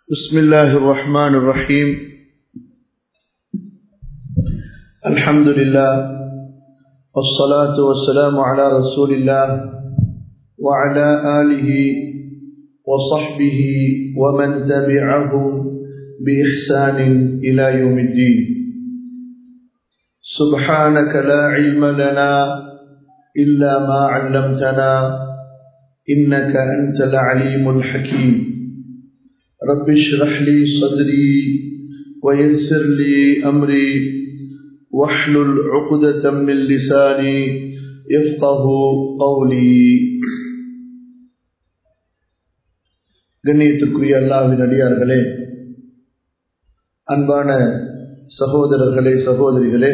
بسم الله الرحمن الرحيم الحمد لله والصلاة والسلام على رسول الله وعلى آله وصحبه ومن تبعهم بإحسان إلى يوم الدين سبحانك لا علم لنا إلا ما علمتنا إنك أنت العليم الحكيم رب اشرح لي صدري ويسر لي أمري واحلل عقدة من لساني يفقه قولي கண்ணியத்துக்குரிய அல்லாவின் அடியார்களே அன்பான சகோதரர்களே சகோதரிகளே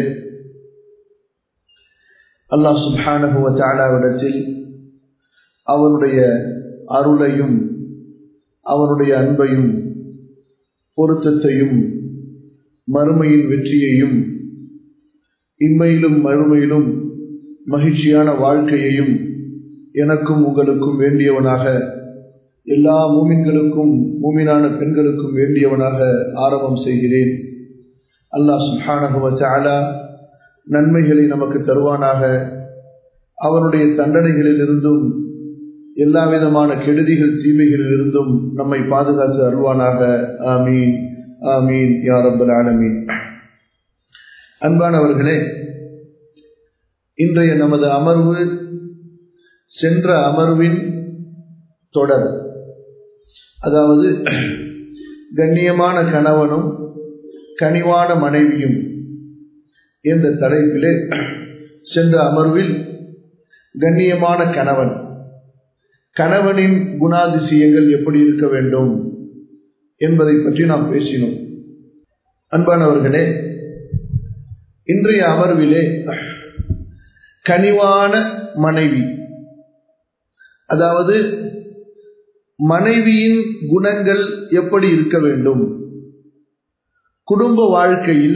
அல்லாஹ் சுப்ஹானஹுவ தாலாவிடத்தில் அவனுடைய அருளையும் அவனுடைய அன்பையும் பொருத்தத்தையும் மறுமையின் வெற்றியையும் இம்மையிலும் மறுமையிலும் மகிழ்ச்சியான வாழ்க்கையையும் எனக்கும் உங்களுக்கும் வேண்டியவனாக எல்லா மூமின்களுக்கும் மூமினான பெண்களுக்கும் வேண்டியவனாக ஆரம்பம் செய்கிறேன் அல்லாஹ் சுஹானகுவ சாலா நன்மைகளை நமக்கு தருவானாக அவனுடைய தண்டனைகளிலிருந்தும் எல்லா விதமான கெடுதிகள் தீமைகளிலிருந்தும் நம்மை பாதுகாத்து அருள்வானாக ஆமீன் ஆமீன் யாரப்பல் ஆலமீன் அன்பானவர்களே இன்றைய நமது அமர்வு சென்ற அமர்வின் தொடர் அதாவது கண்ணியமான கணவனும் கனிவான மனைவியும் என்ற தலைப்பிலே சென்ற அமர்வில் கண்ணியமான கணவன் கணவனின் குணாதிசயங்கள் எப்படி இருக்க வேண்டும் என்பதை பற்றி நாம் பேசினோம் அன்பானவர்களே இன்றைய அமர்விலே கனிவான மனைவி அதாவது மனைவியின் குணங்கள் எப்படி இருக்க வேண்டும் குடும்ப வாழ்க்கையில்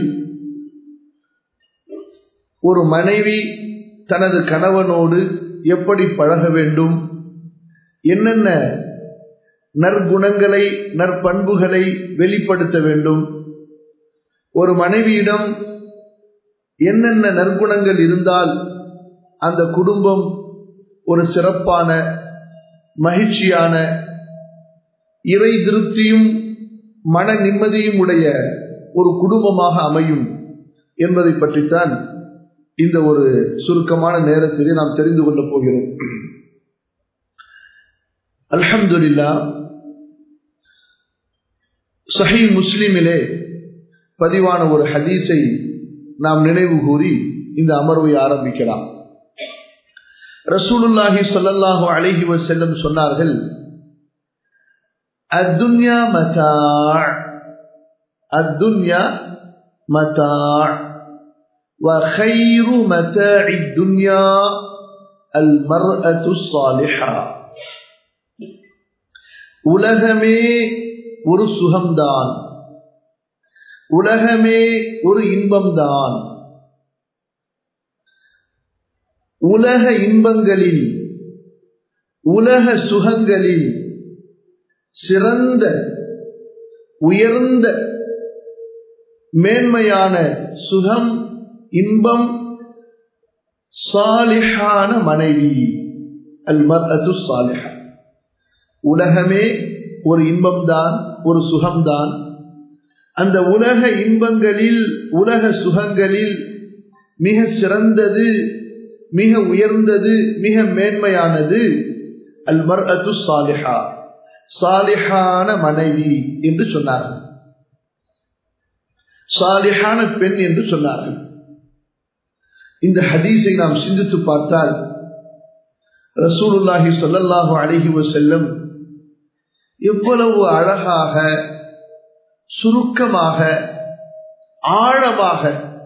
ஒரு மனைவி தனது கணவனோடு எப்படி பழக வேண்டும் என்னென்ன நற்குணங்களை நற்பண்புகளை வெளிப்படுத்த வேண்டும் ஒரு மனைவியிடம் என்னென்ன நற்குணங்கள் இருந்தால் அந்த குடும்பம் ஒரு சிறப்பான மகிழ்ச்சியான இறை திருப்தியும் மன நிம்மதியும் உடைய ஒரு குடும்பமாக அமையும் என்பதை பற்றித்தான் இந்த ஒரு சுருக்கமான நேரத்திலே நாம் தெரிந்து கொள்ளப் போகிறோம் அல்ஹம்துல்லா சஹி முஸ்லிமிலே பதிவான ஒரு ஹதீஸை நாம் நினைவு கூறி இந்த அமர்வை ஆரம்பிக்கலாம் ரசூலுல்லாஹி சொல்லல்லாஹு அழகி செல்லம் சொன்னார்கள் அத்துன்யா மதா அத்துன்யா மதா وخير متاع الدنيا المرأة الصالحة உலகமே ஒரு சுகம்தான் உலகமே ஒரு இன்பம்தான் உலக இன்பங்களில் உலக சுகங்களில் சிறந்த உயர்ந்த மேன்மையான சுகம் இன்பம் சாலிஹான மனைவி அல் மர்அது சாலிஹா உலகமே ஒரு இன்பம்தான் ஒரு சுகம்தான் அந்த உலக இன்பங்களில் உலக சுகங்களில் மிக சிறந்தது மிக உயர்ந்தது மிக மேன்மையானது அல் மர் அத்து சாலிஹா சாலிஹான மனைவி என்று சொன்னார்கள் சாலிஹான பெண் என்று சொன்னார்கள் இந்த ஹதீஸை நாம் சிந்தித்து பார்த்தால் ரசூலுல்லாஹி சொல்லல்லாஹு அழகி செல்லம் எவ்வளவு அழகாக சுருக்கமாக ஆழமாக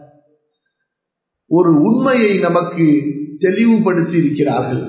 ஒரு உண்மையை நமக்கு தெளிவுபடுத்தி இருக்கிறார்கள்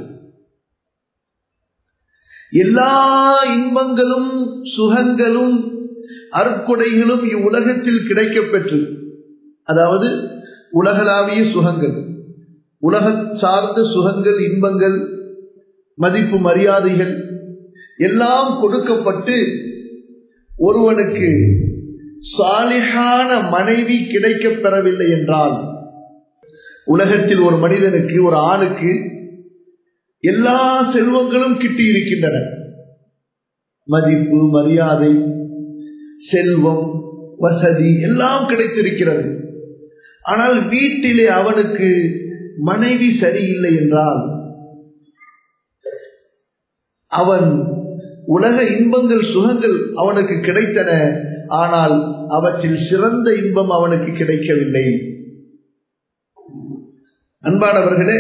எல்லா இன்பங்களும் சுகங்களும் அற்கொடைகளும் இவ்வுலகத்தில் கிடைக்கப்பெற்று அதாவது உலகளாவிய சுகங்கள் உலக சார்ந்த சுகங்கள் இன்பங்கள் மதிப்பு மரியாதைகள் எல்லாம் கொடுக்கப்பட்டு ஒருவனுக்கு சாலிஹான மனைவி கிடைக்கப் பெறவில்லை என்றால் உலகத்தில் ஒரு மனிதனுக்கு ஒரு ஆணுக்கு எல்லா செல்வங்களும் கிட்டி இருக்கின்றன மதிப்பு மரியாதை செல்வம் வசதி எல்லாம் கிடைத்திருக்கிறது ஆனால் வீட்டிலே அவனுக்கு மனைவி சரியில்லை என்றால் அவன் உலக இன்பங்கள் சுகங்கள் அவனுக்கு கிடைத்தன ஆனால் அவற்றில் சிறந்த இன்பம் அவனுக்கு கிடைக்கவில்லை அன்பானவர்களே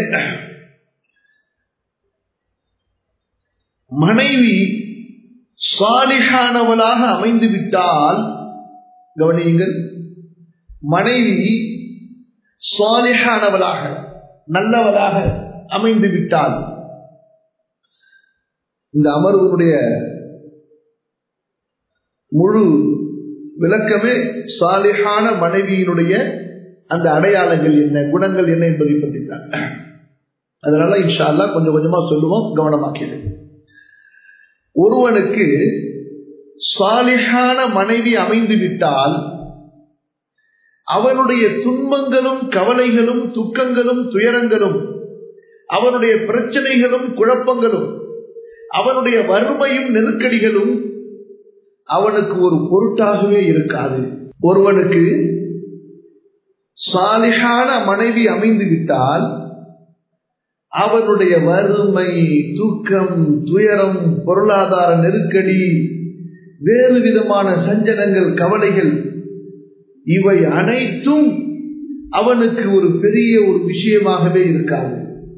மனைவி சாலிஹானவளாக அமைந்து விட்டால் கவனியுங்கள் மனைவி சாலிஹானவளாக நல்லவளாக அமைந்து விட்டால் இந்த அமர்வுடைய முழு விளக்கமே சாலிஹான மனைவியினுடைய அந்த அடையாளங்கள் என்ன குணங்கள் என்ன என்பதை பற்றி தான் அதனால இன்ஷா அல்லா கொஞ்சம் கொஞ்சமா சொல்லுவோம் கவனமாக்கிடு ஒருவனுக்கு சாலிஹான மனைவி அமைந்து விட்டால் அவனுடைய துன்பங்களும் கவலைகளும் துக்கங்களும் துயரங்களும் அவனுடைய பிரச்சனைகளும் குழப்பங்களும் அவனுடைய வறுமையும் நெருக்கடிகளும் அவனுக்கு ஒரு பொருட்டாகவே இருக்காது ஒருவனுக்கு சாலிகான மனைவி அமைந்து விட்டால் அவனுடைய வறுமை தூக்கம் துயரம் பொருளாதார நெருக்கடி வேறு விதமான சஞ்சனங்கள் கவலைகள் இவை அனைத்தும் அவனுக்கு ஒரு பெரிய ஒரு விஷயமாகவே இருக்காது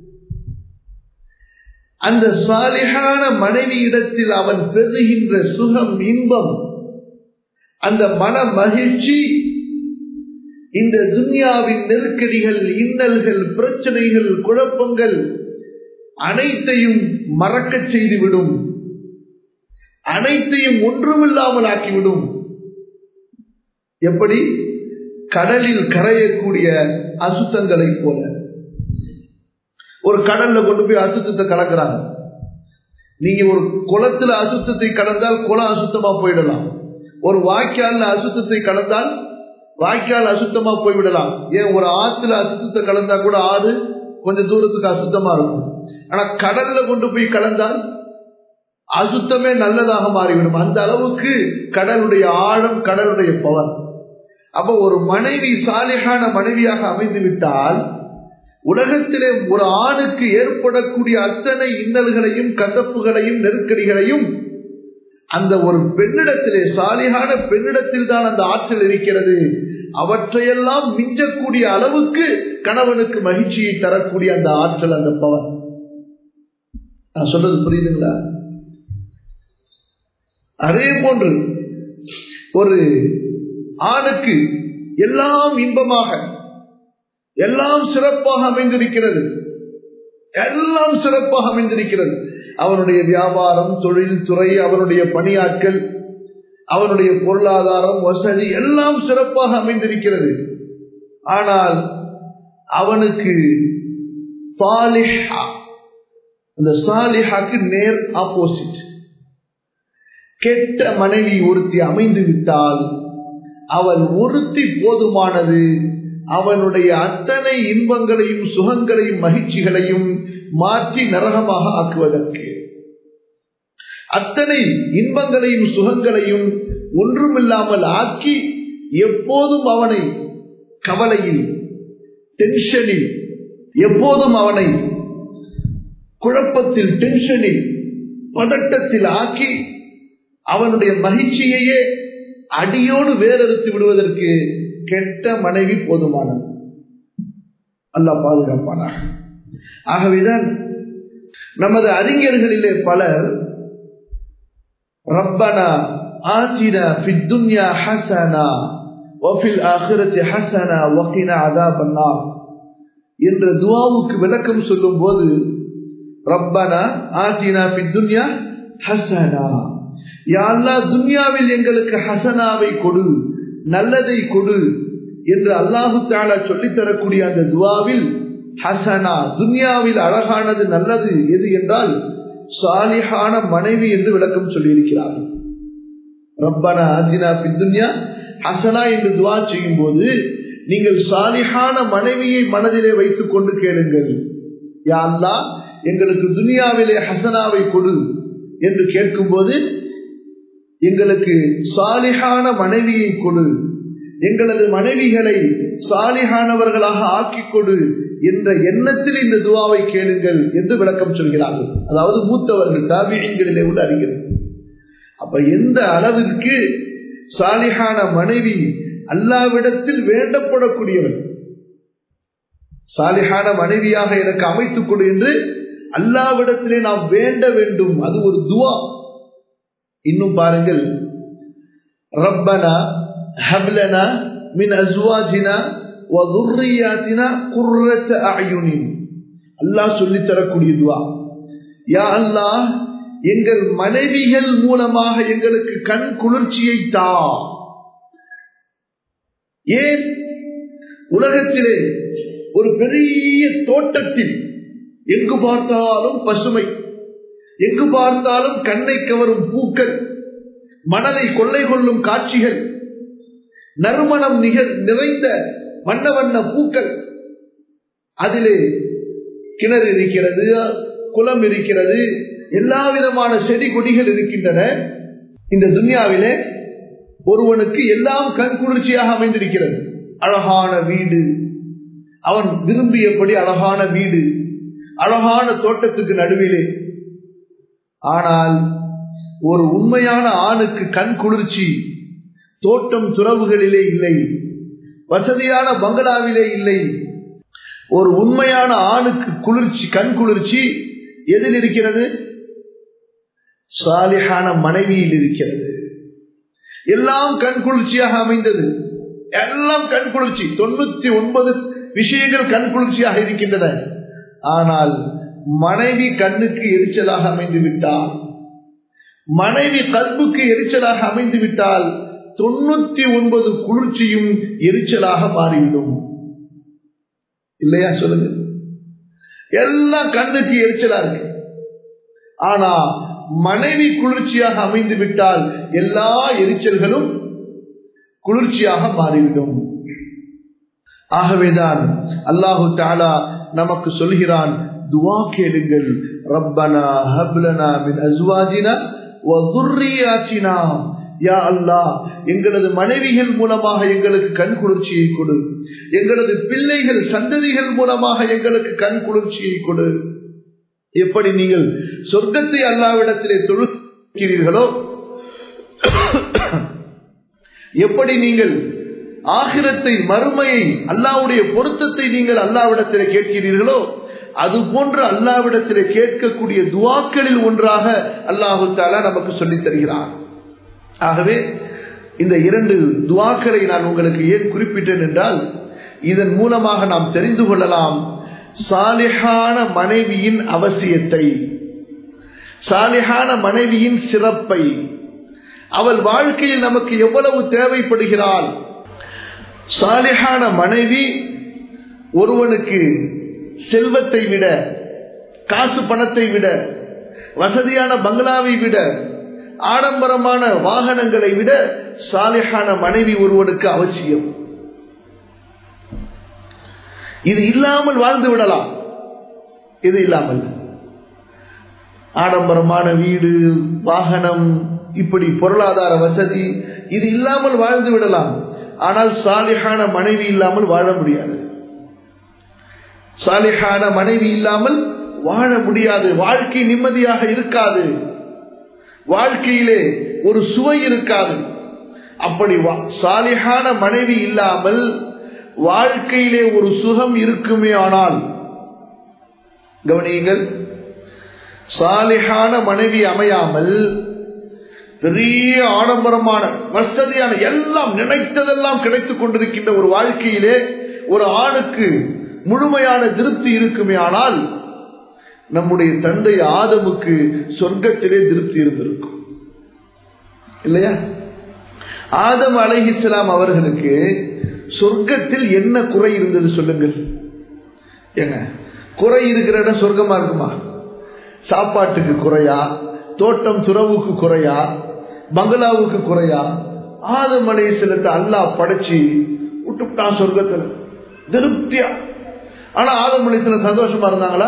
அந்த சாலிகான மனைவியிடத்தில் அவன் பெறுகின்ற சுகம் இன்பம் அந்த மன மகிழ்ச்சி இந்த துன்யாவின் நெருக்கடிகள் இன்னல்கள் பிரச்சனைகள் குழப்பங்கள் அனைத்தையும் மறக்க செய்துவிடும் அனைத்தையும் ஒன்றுமில்லாமல் ஆக்கிவிடும் எப்படி கடலில் கரையக்கூடிய அசுத்தங்களை போல ஒரு கடல்ல கொண்டு போய் அசுத்தத்தை கலக்கிறாங்க நீங்க ஒரு குளத்துல அசுத்தத்தை கடந்தால் குளம் அசுத்தமா போயிடலாம் ஒரு வாய்க்கால்ல அசுத்தத்தை கடந்தால் வாய்க்கால் அசுத்தமா போய்விடலாம் ஏன் ஒரு ஆத்துல அசுத்தத்தை கலந்தா கூட ஆறு கொஞ்சம் தூரத்துக்கு அசுத்தமா இருக்கும் ஆனா கடல்ல கொண்டு போய் கலந்தால் அசுத்தமே நல்லதாக மாறிவிடும் அந்த அளவுக்கு கடலுடைய ஆழம் கடலுடைய பவர் அப்ப ஒரு மனைவி சாலிகான மனைவியாக அமைந்து விட்டால் உலகத்திலே ஒரு ஆணுக்கு ஏற்படக்கூடிய அத்தனை இன்னல்களையும் கசப்புகளையும் நெருக்கடிகளையும் அந்த ஒரு பெண்ணிடத்திலே சாலிகான பெண்ணிடத்தில் தான் அந்த ஆற்றல் இருக்கிறது அவற்றையெல்லாம் மிஞ்சக்கூடிய அளவுக்கு கணவனுக்கு மகிழ்ச்சியை தரக்கூடிய அந்த ஆற்றல் அந்த பவர் நான் சொல்றது புரியுதுங்களா அதே போன்று ஒரு ஆணுக்கு எல்லாம் இன்பமாக எல்லாம் சிறப்பாக அமைந்திருக்கிறது எல்லாம் சிறப்பாக அமைந்திருக்கிறது அவனுடைய வியாபாரம் தொழில் துறை அவனுடைய பணியாட்கள் அவனுடைய பொருளாதாரம் வசதி எல்லாம் சிறப்பாக அமைந்திருக்கிறது ஆனால் அவனுக்கு சாலிஹா அந்த சாலிஹாக்கு நேர் ஆப்போசிட் கெட்ட மனைவி ஒருத்தி அமைந்து விட்டால் அவள் ஒருத்தி போதுமானது அவனுடைய அத்தனை இன்பங்களையும் சுகங்களையும் மகிழ்ச்சிகளையும் மாற்றி நரகமாக ஆக்குவதற்கு அத்தனை இன்பங்களையும் சுகங்களையும் ஒன்றுமில்லாமல் ஆக்கி எப்போதும் அவனை கவலையில் டென்ஷனில் எப்போதும் அவனை குழப்பத்தில் டென்ஷனில் பதட்டத்தில் ஆக்கி அவனுடைய மகிழ்ச்சியையே அடியோடு வேறறுத்து விடுவதற்கு கெட்ட மனைவி போதுமானது அல்லா பாதுகாப்பானாக ஆகவேதான் நமது அறிஞர்களிலே பலர் ரப்பனா ஆத்தினா ஃபித்துன்யா ஹசனா வஃபில் ஆஹிரத்தி ஹசனா வகினா அதாபன்னா என்ற துவாவுக்கு விளக்கம் சொல்லும் போது ரப்பனா ஆத்தினா ஃபித்துன்யா ஹசனா யாழ்லா துன்யாவில் எங்களுக்கு ஹசனாவை கொடு நல்லதை கொடு என்று அல்லாஹு தாலா சொல்லித்தரக்கூடிய அந்த துவாவில் ஹசனா துன்யாவில் அழகானது நல்லது எது என்றால் சாலிஹான மனைவி என்று விளக்கம் சொல்லியிருக்கிறார்கள் ரப்பனா ஆஜினா பித்துன்யா ஹசனா என்று துவா செய்யும் போது நீங்கள் சாலிஹான மனைவியை மனதிலே வைத்துக் கொண்டு கேளுங்கள் யா அல்லா எங்களுக்கு துனியாவிலே ஹசனாவை கொடு என்று கேட்கும்போது எங்களுக்கு சாலிஹான மனைவியை கொடு எங்களது மனைவிகளை சாலிஹானவர்களாக ஆக்கிக் கொடு என்ற எண்ணத்தில் இந்த துவாவை கேளுங்கள் என்று விளக்கம் சொல்கிறார்கள் அதாவது மூத்தவர்கள் தாபியங்களிலே உள்ள அறிஞர்கள் அப்ப எந்த அளவிற்கு சாலிஹான மனைவி அல்லாவிடத்தில் வேண்டப்படக்கூடியவன் சாலிஹான மனைவியாக எனக்கு அமைத்துக் கொடு என்று அல்லாவிடத்திலே நாம் வேண்ட வேண்டும் அது ஒரு துவா இன்னும் பாருங்கள் ரப்பனா ஹப்லனா மின் அஸ்வாஜினா வதுர்ரியாத்தினா குர்ரத்த அயுனின் அல்லாஹ் சொல்லித் தரக்கூடிய துவா யா அல்லாஹ் எங்கள் மனைவிகள் மூலமாக எங்களுக்கு கண் குளிர்ச்சியை தா ஏன் உலகத்திலே ஒரு பெரிய தோட்டத்தில் எங்கு பார்த்தாலும் பசுமை எங்கு பார்த்தாலும் கண்ணை கவரும் பூக்கள் மனதை கொள்ளை கொள்ளும் காட்சிகள் நறுமணம் நிகழ் நிறைந்த வண்ண வண்ண பூக்கள் அதிலே கிணறு இருக்கிறது குளம் இருக்கிறது எல்லா விதமான செடி கொடிகள் இருக்கின்றன இந்த துன்யாவிலே ஒருவனுக்கு எல்லாம் கண் குளிர்ச்சியாக அமைந்திருக்கிறது அழகான வீடு அவன் விரும்பியபடி அழகான வீடு அழகான தோட்டத்துக்கு நடுவிலே ஆனால் ஒரு உண்மையான ஆணுக்கு கண் குளிர்ச்சி தோட்டம் துறவுகளிலே இல்லை வசதியான பங்களாவிலே இல்லை ஒரு உண்மையான ஆணுக்கு குளிர்ச்சி கண் குளிர்ச்சி எதில் இருக்கிறது சாலிஹான மனைவியில் இருக்கிறது எல்லாம் கண் குளிர்ச்சியாக அமைந்தது எல்லாம் கண் குளிர்ச்சி தொண்ணூத்தி ஒன்பது விஷயங்கள் கண் குளிர்ச்சியாக இருக்கின்றன ஆனால் மனைவி கண்ணுக்கு எரிச்சலாக அமைந்து விட்டால் மனைவி கல்புக்கு எரிச்சலாக அமைந்து விட்டால் தொண்ணூத்தி ஒன்பது குளிர்ச்சியும் எரிச்சலாக மாறிவிடும் இல்லையா சொல்லுங்க எல்லாம் கண்ணுக்கு எரிச்சலா இருக்கு ஆனா மனைவி குளிர்ச்சியாக அமைந்து விட்டால் எல்லா எரிச்சல்களும் குளிர்ச்சியாக மாறிவிடும் ஆகவேதான் அல்லாஹு தாலா நமக்கு சொல்கிறான் துவா கேளுங்கள் ரப்பனா ஹப்லனா மின் அஸ்வாஜினா வதுர்ரியாச்சினா யா அல்லாஹ் எங்களது மனைவிகள் மூலமாக எங்களுக்கு கண் குளிர்ச்சியை கொடு எங்களது பிள்ளைகள் சந்ததிகள் மூலமாக எங்களுக்கு கண் குளிர்ச்சியை கொடு எப்படி நீங்கள் சொர்க்கத்தை அல்லாவிடத்திலே தொழுகிறீர்களோ எப்படி நீங்கள் ஆகிரத்தை மறுமையை அல்லாவுடைய பொருத்தத்தை நீங்கள் அல்லாவிடத்திலே கேட்கிறீர்களோ அது போன்று அல்லாவிடத்திலே கேட்கக்கூடிய துவாக்களில் ஒன்றாக அல்லாஹு தாலா நமக்கு சொல்லித் தருகிறார் ஆகவே இந்த இரண்டு துவாக்களை நான் உங்களுக்கு ஏன் குறிப்பிட்டேன் என்றால் இதன் மூலமாக நாம் தெரிந்து கொள்ளலாம் சாலிஹான மனைவியின் அவசியத்தை சாலிஹான மனைவியின் சிறப்பை அவள் வாழ்க்கையில் நமக்கு எவ்வளவு தேவைப்படுகிறாள் சாலிஹான மனைவி ஒருவனுக்கு செல்வத்தை விட காசு பணத்தை விட வசதியான பங்களாவை விட ஆடம்பரமான வாகனங்களை விட சாலிஹான மனைவி ஒருவனுக்கு அவசியம் இது இல்லாமல் வாழ்ந்து விடலாம் இது இல்லாமல் ஆடம்பரமான வீடு வாகனம் இப்படி பொருளாதார வசதி இது இல்லாமல் வாழ்ந்து விடலாம் ஆனால் சாலிஹான மனைவி இல்லாமல் வாழ முடியாது சாலிஹான மனைவி இல்லாமல் வாழ முடியாது வாழ்க்கை நிம்மதியாக இருக்காது வாழ்க்கையிலே ஒரு சுவை இருக்காது அப்படி சாலிஹான மனைவி இல்லாமல் வாழ்க்கையிலே ஒரு சுகம் இருக்குமே ஆனால் கவனியுங்கள் சாலிஹான மனைவி அமையாமல் பெரிய ஆடம்பரமான வசதியான எல்லாம் நினைத்ததெல்லாம் கிடைத்துக் கொண்டிருக்கின்ற ஒரு வாழ்க்கையிலே ஒரு ஆணுக்கு முழுமையான திருப்தி இருக்குமே ஆனால் நம்முடைய தந்தை ஆதமுக்கு சொர்க்கத்திலே திருப்தி இருந்திருக்கும் இல்லையா ஆதம் அலைஹிஸ்லாம் அவர்களுக்கு சொர்க்கத்தில் என்ன குறை இருந்தது சொல்லுங்கள் ஏங்க குறை இருக்கிற இடம் சொர்க்கமா இருக்குமா சாப்பாட்டுக்கு குறையா தோட்டம் துறவுக்கு குறையா பங்களாவுக்கு குறையா ஆதம் அலைஹிஸ்ஸலாத்தை அல்லாஹ் படைச்சு விட்டுட்டான் சொர்க்கத்துல திருப்தியா ஆனா ஆதம் அலைஹிஸ்ஸலாம் சந்தோஷமா இருந்தாங்களா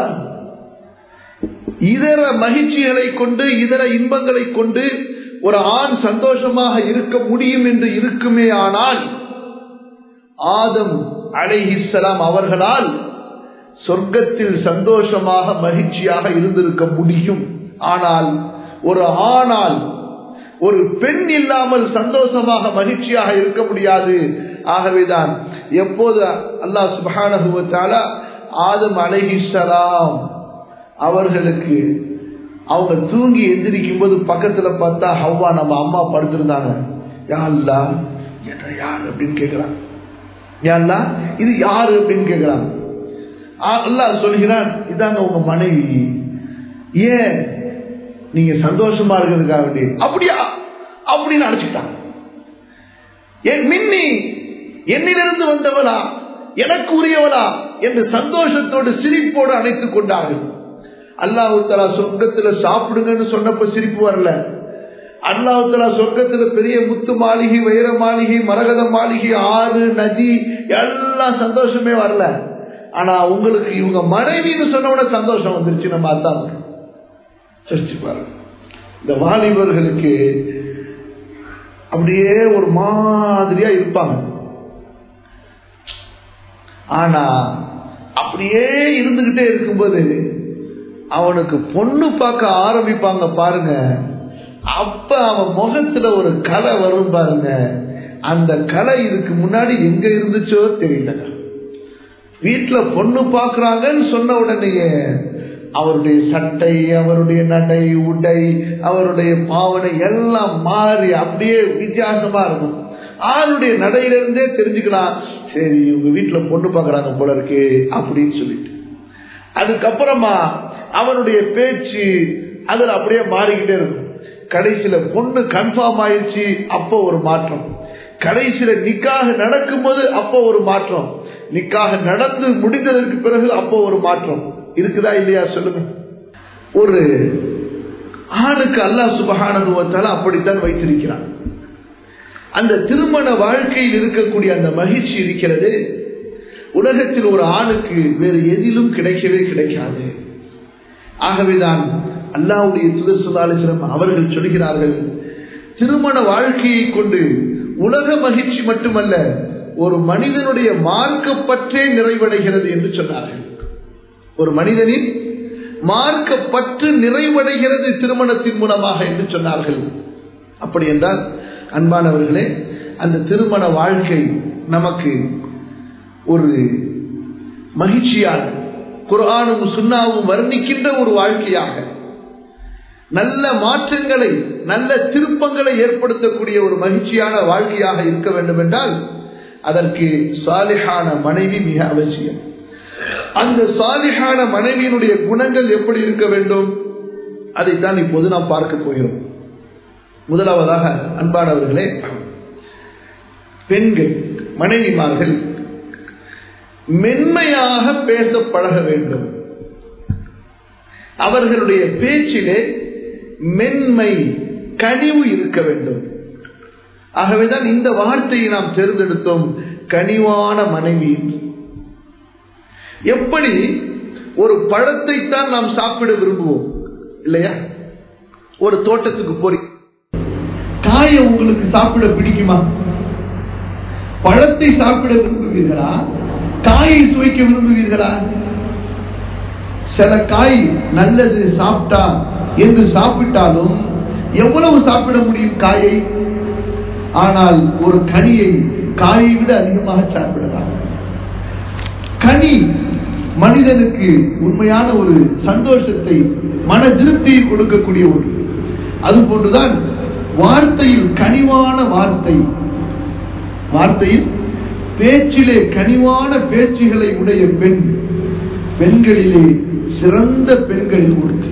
இதர மகிழ்ச்சிகளை கொண்டு இதர இன்பங்களை கொண்டு ஒரு ஆண் சந்தோஷமாக இருக்க முடியும் என்று இருக்குமே ஆனால் ஆதம் அலைஹிஸ்ஸலாம் அவர்களால் சொர்க்கத்தில் சந்தோஷமாக மகிழ்ச்சியாக இருந்திருக்க முடியும் ஆனால் ஒரு ஆணால் ஒரு பெண் இல்லாமல் சந்தோஷமாக மகிழ்ச்சியாக இருக்க முடியாது ஆகவேதான் எப்போது அல்லாஹ் சுப்ஹானஹு வ தஆலா ஆதம் அலைஹிஸ்ஸலாம் அவர்களுக்கு அவங்க தூங்கி எந்திரிக்கும் போது பக்கத்துல பார்த்தா ஹவ்வா நம்ம அம்மா படுத்திருந்தாங்க யா அல்லாஹ் என்ன யார் அப்படின்னு கேட்கிறான் யா அல்லாஹ் இது யாரு அப்படின்னு கேட்கிறான் அல்லாஹ் சொல்கிறான் இதாங்க உங்க மனைவி ஏன் நீங்க சந்தோஷமா இருக்கிறதுக்காக வேண்டி அப்படியா அப்படின்னு அடைச்சுக்கிட்டான் என் மின்னி என்னிலிருந்து வந்தவளா எனக்கு உரியவளா என்று சந்தோஷத்தோடு சிரிப்போடு அணைத்துக் கொண்டார்கள் அல்லாஹு தலா சொர்க்கத்துல சாப்பிடுங்கன்னு சொன்னப்ப சிரிப்பு வரல அல்லாஹு தலா சொர்க்கத்துல பெரிய முத்து மாளிகை வைர மாளிகை மரகத மாளிகை ஆறு நதி எல்லாம் சந்தோஷமே வரல ஆனா உங்களுக்கு இவங்க மனைவின்னு சொன்ன உடனே சந்தோஷம் வந்துருச்சு நம்ம அதான் யோசிச்சு பாருங்க இந்த வாலிபர்களுக்கு அப்படியே ஒரு மாதிரியா இருப்பாங்க ஆனா அப்படியே இருந்துகிட்டே இருக்கும்போது அவனுக்கு பொண்ணு பார்க்க ஆரம்பிப்பாங்க பாருங்க அப்ப அவன் முகத்துல ஒரு கலை வரும் பாருங்க அந்த கலை இதுக்கு முன்னாடி எங்க இருந்துச்சோ தெரியல வீட்டுல பொண்ணு பாக்குறாங்கன்னு சொன்ன உடனேயே அவருடைய சட்டை அவருடைய நடை உடை அவருடைய பாவனை எல்லாம் மாறி அப்படியே வித்தியாசமா இருக்கும் ஆளுடைய நடையிலிருந்தே தெரிஞ்சுக்கலாம் சரி இவங்க வீட்டுல பொண்ணு பாக்குறாங்க போல இருக்கு அப்படின்னு சொல்லிட்டு அதுக்கப்புறமா அவனுடைய பேச்சு அதுல அப்படியே மாறிக்கிட்டே இருக்கும் கடைசியில பொண்ணு கன்ஃபார்ம் ஆயிடுச்சு அப்போ ஒரு மாற்றம் கடைசியில நிக்காக நடக்கும்போது அப்போ ஒரு மாற்றம் நிக்காக நடந்து முடிந்ததற்கு பிறகு அப்போ ஒரு மாற்றம் இருக்குதா இல்லையா சொல்லுங்க ஒரு ஆணுக்கு அல்லாஹ் சுபகானுவத்தால அப்படித்தான் வைத்திருக்கிறான் அந்த திருமண வாழ்க்கையில் இருக்கக்கூடிய அந்த மகிழ்ச்சி இருக்கிறது உலகத்தில் ஒரு ஆணுக்கு வேறு எதிலும் கிடைக்கவே கிடைக்காது ஆகவேதான் அல்லாவுடைய துதர் சுல்லாலிசிரம் அவர்கள் சொல்கிறார்கள் திருமண வாழ்க்கையை கொண்டு உலக மகிழ்ச்சி மட்டுமல்ல ஒரு மனிதனுடைய மார்க்கப்பற்றே நிறைவடைகிறது என்று சொன்னார்கள் ஒரு மனிதனின் மார்க்கப்பற்று நிறைவடைகிறது திருமணத்தின் மூலமாக என்று சொன்னார்கள் அப்படி என்றால் அன்பானவர்களே அந்த திருமண வாழ்க்கை நமக்கு ஒரு மகிழ்ச்சியாக குரானும் சுண்ணாவும் வர்ணிக்கின்ற ஒரு வாழ்க்கையாக நல்ல மாற்றங்களை நல்ல திருப்பங்களை ஏற்படுத்தக்கூடிய ஒரு மகிழ்ச்சியான வாழ்க்கையாக இருக்க வேண்டும் என்றால் அதற்கு சாலிஹான மனைவி மிக அவசியம் அந்த சாலிஹான மனைவியினுடைய குணங்கள் எப்படி இருக்க வேண்டும் அதைத்தான் இப்போது நாம் பார்க்க போகிறோம் முதலாவதாக அன்பானவர்களே பெண்கள் மனைவிமார்கள் மென்மையாக பேச பழக வேண்டும் அவர்களுடைய பேச்சிலே மென்மை கனிவு இருக்க வேண்டும் ஆகவேதான் இந்த வார்த்தையை நாம் தேர்ந்தெடுத்தோம் கனிவான மனைவி எப்படி ஒரு பழத்தை தான் நாம் சாப்பிட விரும்புவோம் இல்லையா ஒரு தோட்டத்துக்கு போறீங்க காயை உங்களுக்கு சாப்பிட பிடிக்குமா பழத்தை சாப்பிட விரும்புவீர்களா காயை சுவைக்க விரும்புவீர்களா சில காய் நல்லது சாப்பிட்டா என்று சாப்பிட்டாலும் எவ்வளவு சாப்பிட முடியும் காயை ஆனால் ஒரு கனியை காயை விட அதிகமாக சாப்பிடலாம் கனி மனிதனுக்கு உண்மையான ஒரு சந்தோஷத்தை மன திருப்தியை கொடுக்கக்கூடிய ஒன்று அதுபோன்றுதான் வார்த்தையில் கனிவான வார்த்தை வார்த்தையில் பேச்சிலே கனிவான பேச்சுகளை உடைய பெண் பெண்களிலே சிறந்த பெண்களில் ஒருத்தி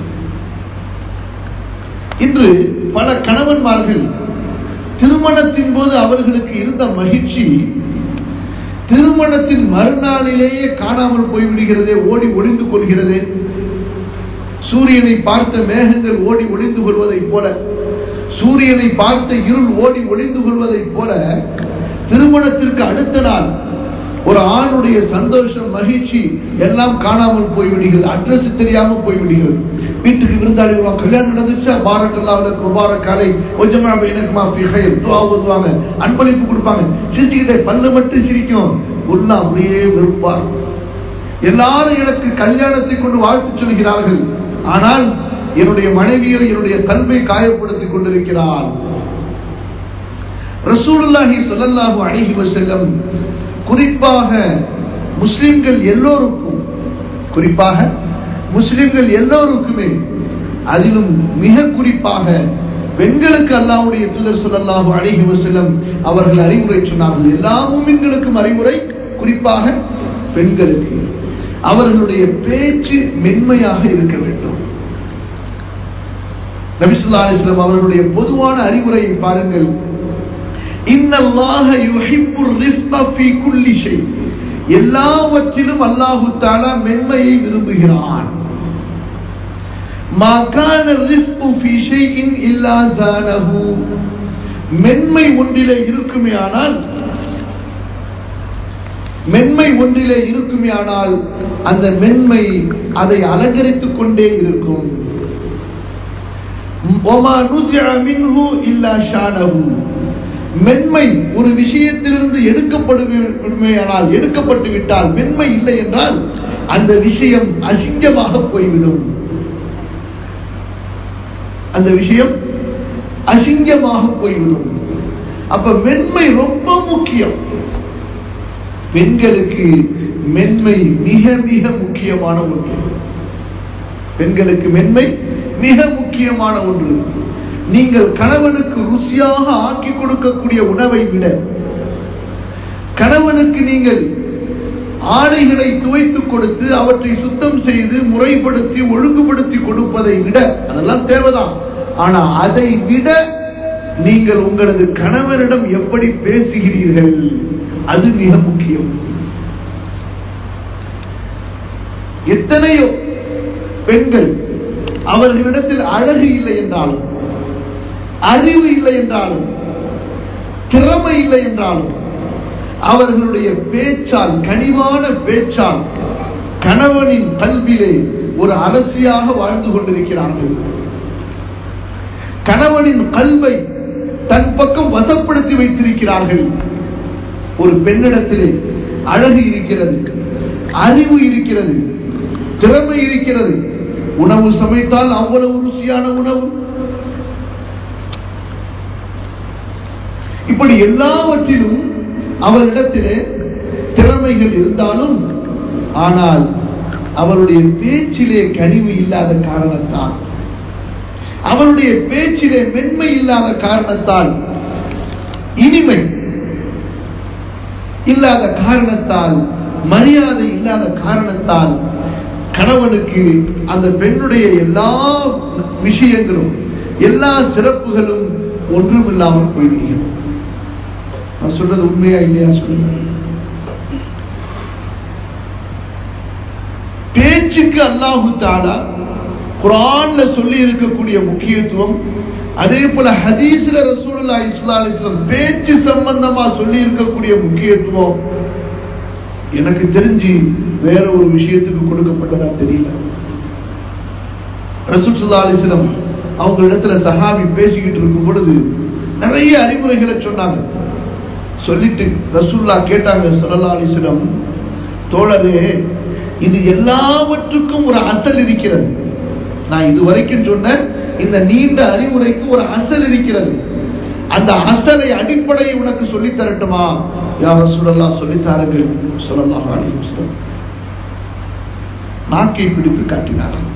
இன்று பல கணவன்மார்கள் திருமணத்தின் போது அவர்களுக்கு இருந்த மகிழ்ச்சி திருமணத்தின் மறுநாளிலேயே காணாமல் போய்விடுகிறதே ஓடி ஒளிந்து கொள்கிறதே சூரியனை பார்த்த மேகங்கள் ஓடி ஒளிந்து கொள்வதைப் போல சூரியனை பார்த்த இருள் ஓடி ஒளிந்து கொள்வதைப் போல திருமணத்திற்கு அடுத்த நாள் ஒரு ஆணுடைய சந்தோஷம் மகிழ்ச்சி எல்லாம் காணாமல் போய்விடுகிறது அட்ரஸ் தெரியாம போய்விடுகிறது வீட்டுக்கு விருந்தாளி வருவாங்க கல்யாணம் நடந்துச்சா பாரக்கல்லாவில் முபாரக் காலை கொஞ்சமா எனக்குமா பிஹைர் துவா ஓதுவாங்க அன்பளிப்பு கொடுப்பாங்க சிரிச்சுக்கிட்டே பல்லு மட்டும் சிரிக்கும் உள்ள அப்படியே வெறுப்பார் எல்லாரும் எனக்கு கல்யாணத்தை கொண்டு வாழ்த்து சொல்கிறார்கள் ஆனால் என்னுடைய மனைவியோ என்னுடைய கல்வை காயப்படுத்திக் கொண்டிருக்கிறார் ரசூலுல்லாஹி ஸல்லல்லாஹு அலைஹி வஸல்லம் குறிப்பாக முஸ்லிம்கள் எல்லோருக்கும் குறிப்பாக முஸ்லிம்கள் எல்லோருக்குமே அதிலும் மிக குறிப்பாக பெண்களுக்கு அல்லாஹ்வுடைய தூதர் ஸல்லல்லாஹு அலைஹி வஸல்லம் அவர்கள் அறிவுரை சொன்னார்கள் எல்லா மூமின்களுக்கும் அறிவுரை குறிப்பாக பெண்களுக்கு அவர்களுடைய பேச்சு மென்மையாக இருக்க வேண்டும் நபிசுல்லா அலிஸ்லாம் அவர்களுடைய பொதுவான அறிவுரையை பாருங்கள் இன்னல்லாஹ யுஹிப்பு ரிஃப்க ஃபீ குல்லி ஷை எல்லாவற்றிலும் அல்லாஹு தஆலா மென்மையை விரும்புகிறான் மா கான ரிஃப்கு ஃபீ ஷைஇன் இல்லா ஜானஹு மென்மை ஒன்றிலே இருக்குமே ஆனால் மென்மை ஒன்றிலே இருக்குமே ஆனால் அந்த மென்மை அதை அலங்கரித்துக் கொண்டே இருக்கும் ஒமா நுசிஅ மின்ஹு இல்லா ஷானஹு மென்மை ஒரு விஷயத்திலிருந்து எடுக்கப்படுமையானால் எடுக்கப்பட்டு விட்டால் மென்மை இல்லை என்றால் அந்த விஷயம் அசிங்கமாக போய்விடும் அந்த விஷயம் அசிங்கமாக போய்விடும் அப்ப மென்மை ரொம்ப முக்கியம் பெண்களுக்கு மென்மை மிக மிக முக்கியமான ஒன்று பெண்களுக்கு மென்மை மிக முக்கியமான ஒன்று நீங்கள் கணவனுக்கு ருசியாக ஆக்கி கொடுக்கக்கூடிய உணவை விட கணவனுக்கு நீங்கள் ஆடைகளை துவைத்துக் கொடுத்து அவற்றை சுத்தம் செய்து முறைப்படுத்தி ஒழுங்குபடுத்தி கொடுப்பதை விட அதெல்லாம் தேவைதான் ஆனா அதை விட நீங்கள் உங்களது கணவனிடம் எப்படி பேசுகிறீர்கள் அது மிக முக்கியம் எத்தனையோ பெண்கள் அவர்களிடத்தில் அழகு இல்லை என்றாலும் அறிவு இல்லை என்றாலும் திறமை இல்லை என்றாலும் அவர்களுடைய பேச்சால் கனிவான பேச்சால் கணவனின் கல்விலே ஒரு அரசியாக வாழ்ந்து கொண்டிருக்கிறார்கள் கணவனின் கல்வை தன் பக்கம் வசப்படுத்தி வைத்திருக்கிறார்கள் ஒரு பெண்ணிடத்திலே அழகு இருக்கிறது அறிவு இருக்கிறது திறமை இருக்கிறது உணவு சமைத்தால் அவ்வளவு ருசியான உணவு இப்படி எல்லாவற்றிலும் அவரிடத்திலே திறமைகள் இருந்தாலும் ஆனால் அவருடைய பேச்சிலே கனிவு இல்லாத காரணத்தால் அவருடைய பேச்சிலே மென்மை இல்லாத காரணத்தால் இனிமை இல்லாத காரணத்தால் மரியாதை இல்லாத காரணத்தால் கணவனுக்கு அந்த பெண்ணுடைய எல்லா விஷயங்களும் எல்லா சிறப்புகளும் ஒன்றும் இல்லாமல் போய்விடுகிறது நான் சொல்றது உண்மையா இல்லையா சொல்லுங்க பேச்சுக்கு அல்லாஹு தாலா குரான்ல சொல்லி இருக்கக்கூடிய முக்கியத்துவம் அதே போல ஹதீஸ்ல ரசூலுல்லா இஸ்லா அலிஸ்லாம் பேச்சு சம்பந்தமா சொல்லி இருக்கக்கூடிய முக்கியத்துவம் எனக்கு தெரிஞ்சு வேற ஒரு விஷயத்துக்கு கொடுக்கப்பட்டதா தெரியல ரசூல் சுல்லா அலிஸ்லம் அவங்க இடத்துல சஹாபி பேசிக்கிட்டு இருக்கும் பொழுது நிறைய அறிவுரைகளை சொன்னாங்க சொல்லிட்டு ரசூல்லா கேட்டாங்க சல்லா அலிஸ்லம் தோழரே இது எல்லாவற்றுக்கும் ஒரு அசல் இருக்கிறது நான் இது வரைக்கும் சொன்ன இந்த நீண்ட அறிவுரைக்கு ஒரு அசல் இருக்கிறது அந்த அசலை அடிப்படையை உனக்கு சொல்லி தரட்டுமா யார சொல்லலாம் சொல்லித்தாருங்கள் சொல்லலாம் நாக்கை பிடித்து காட்டினார்கள்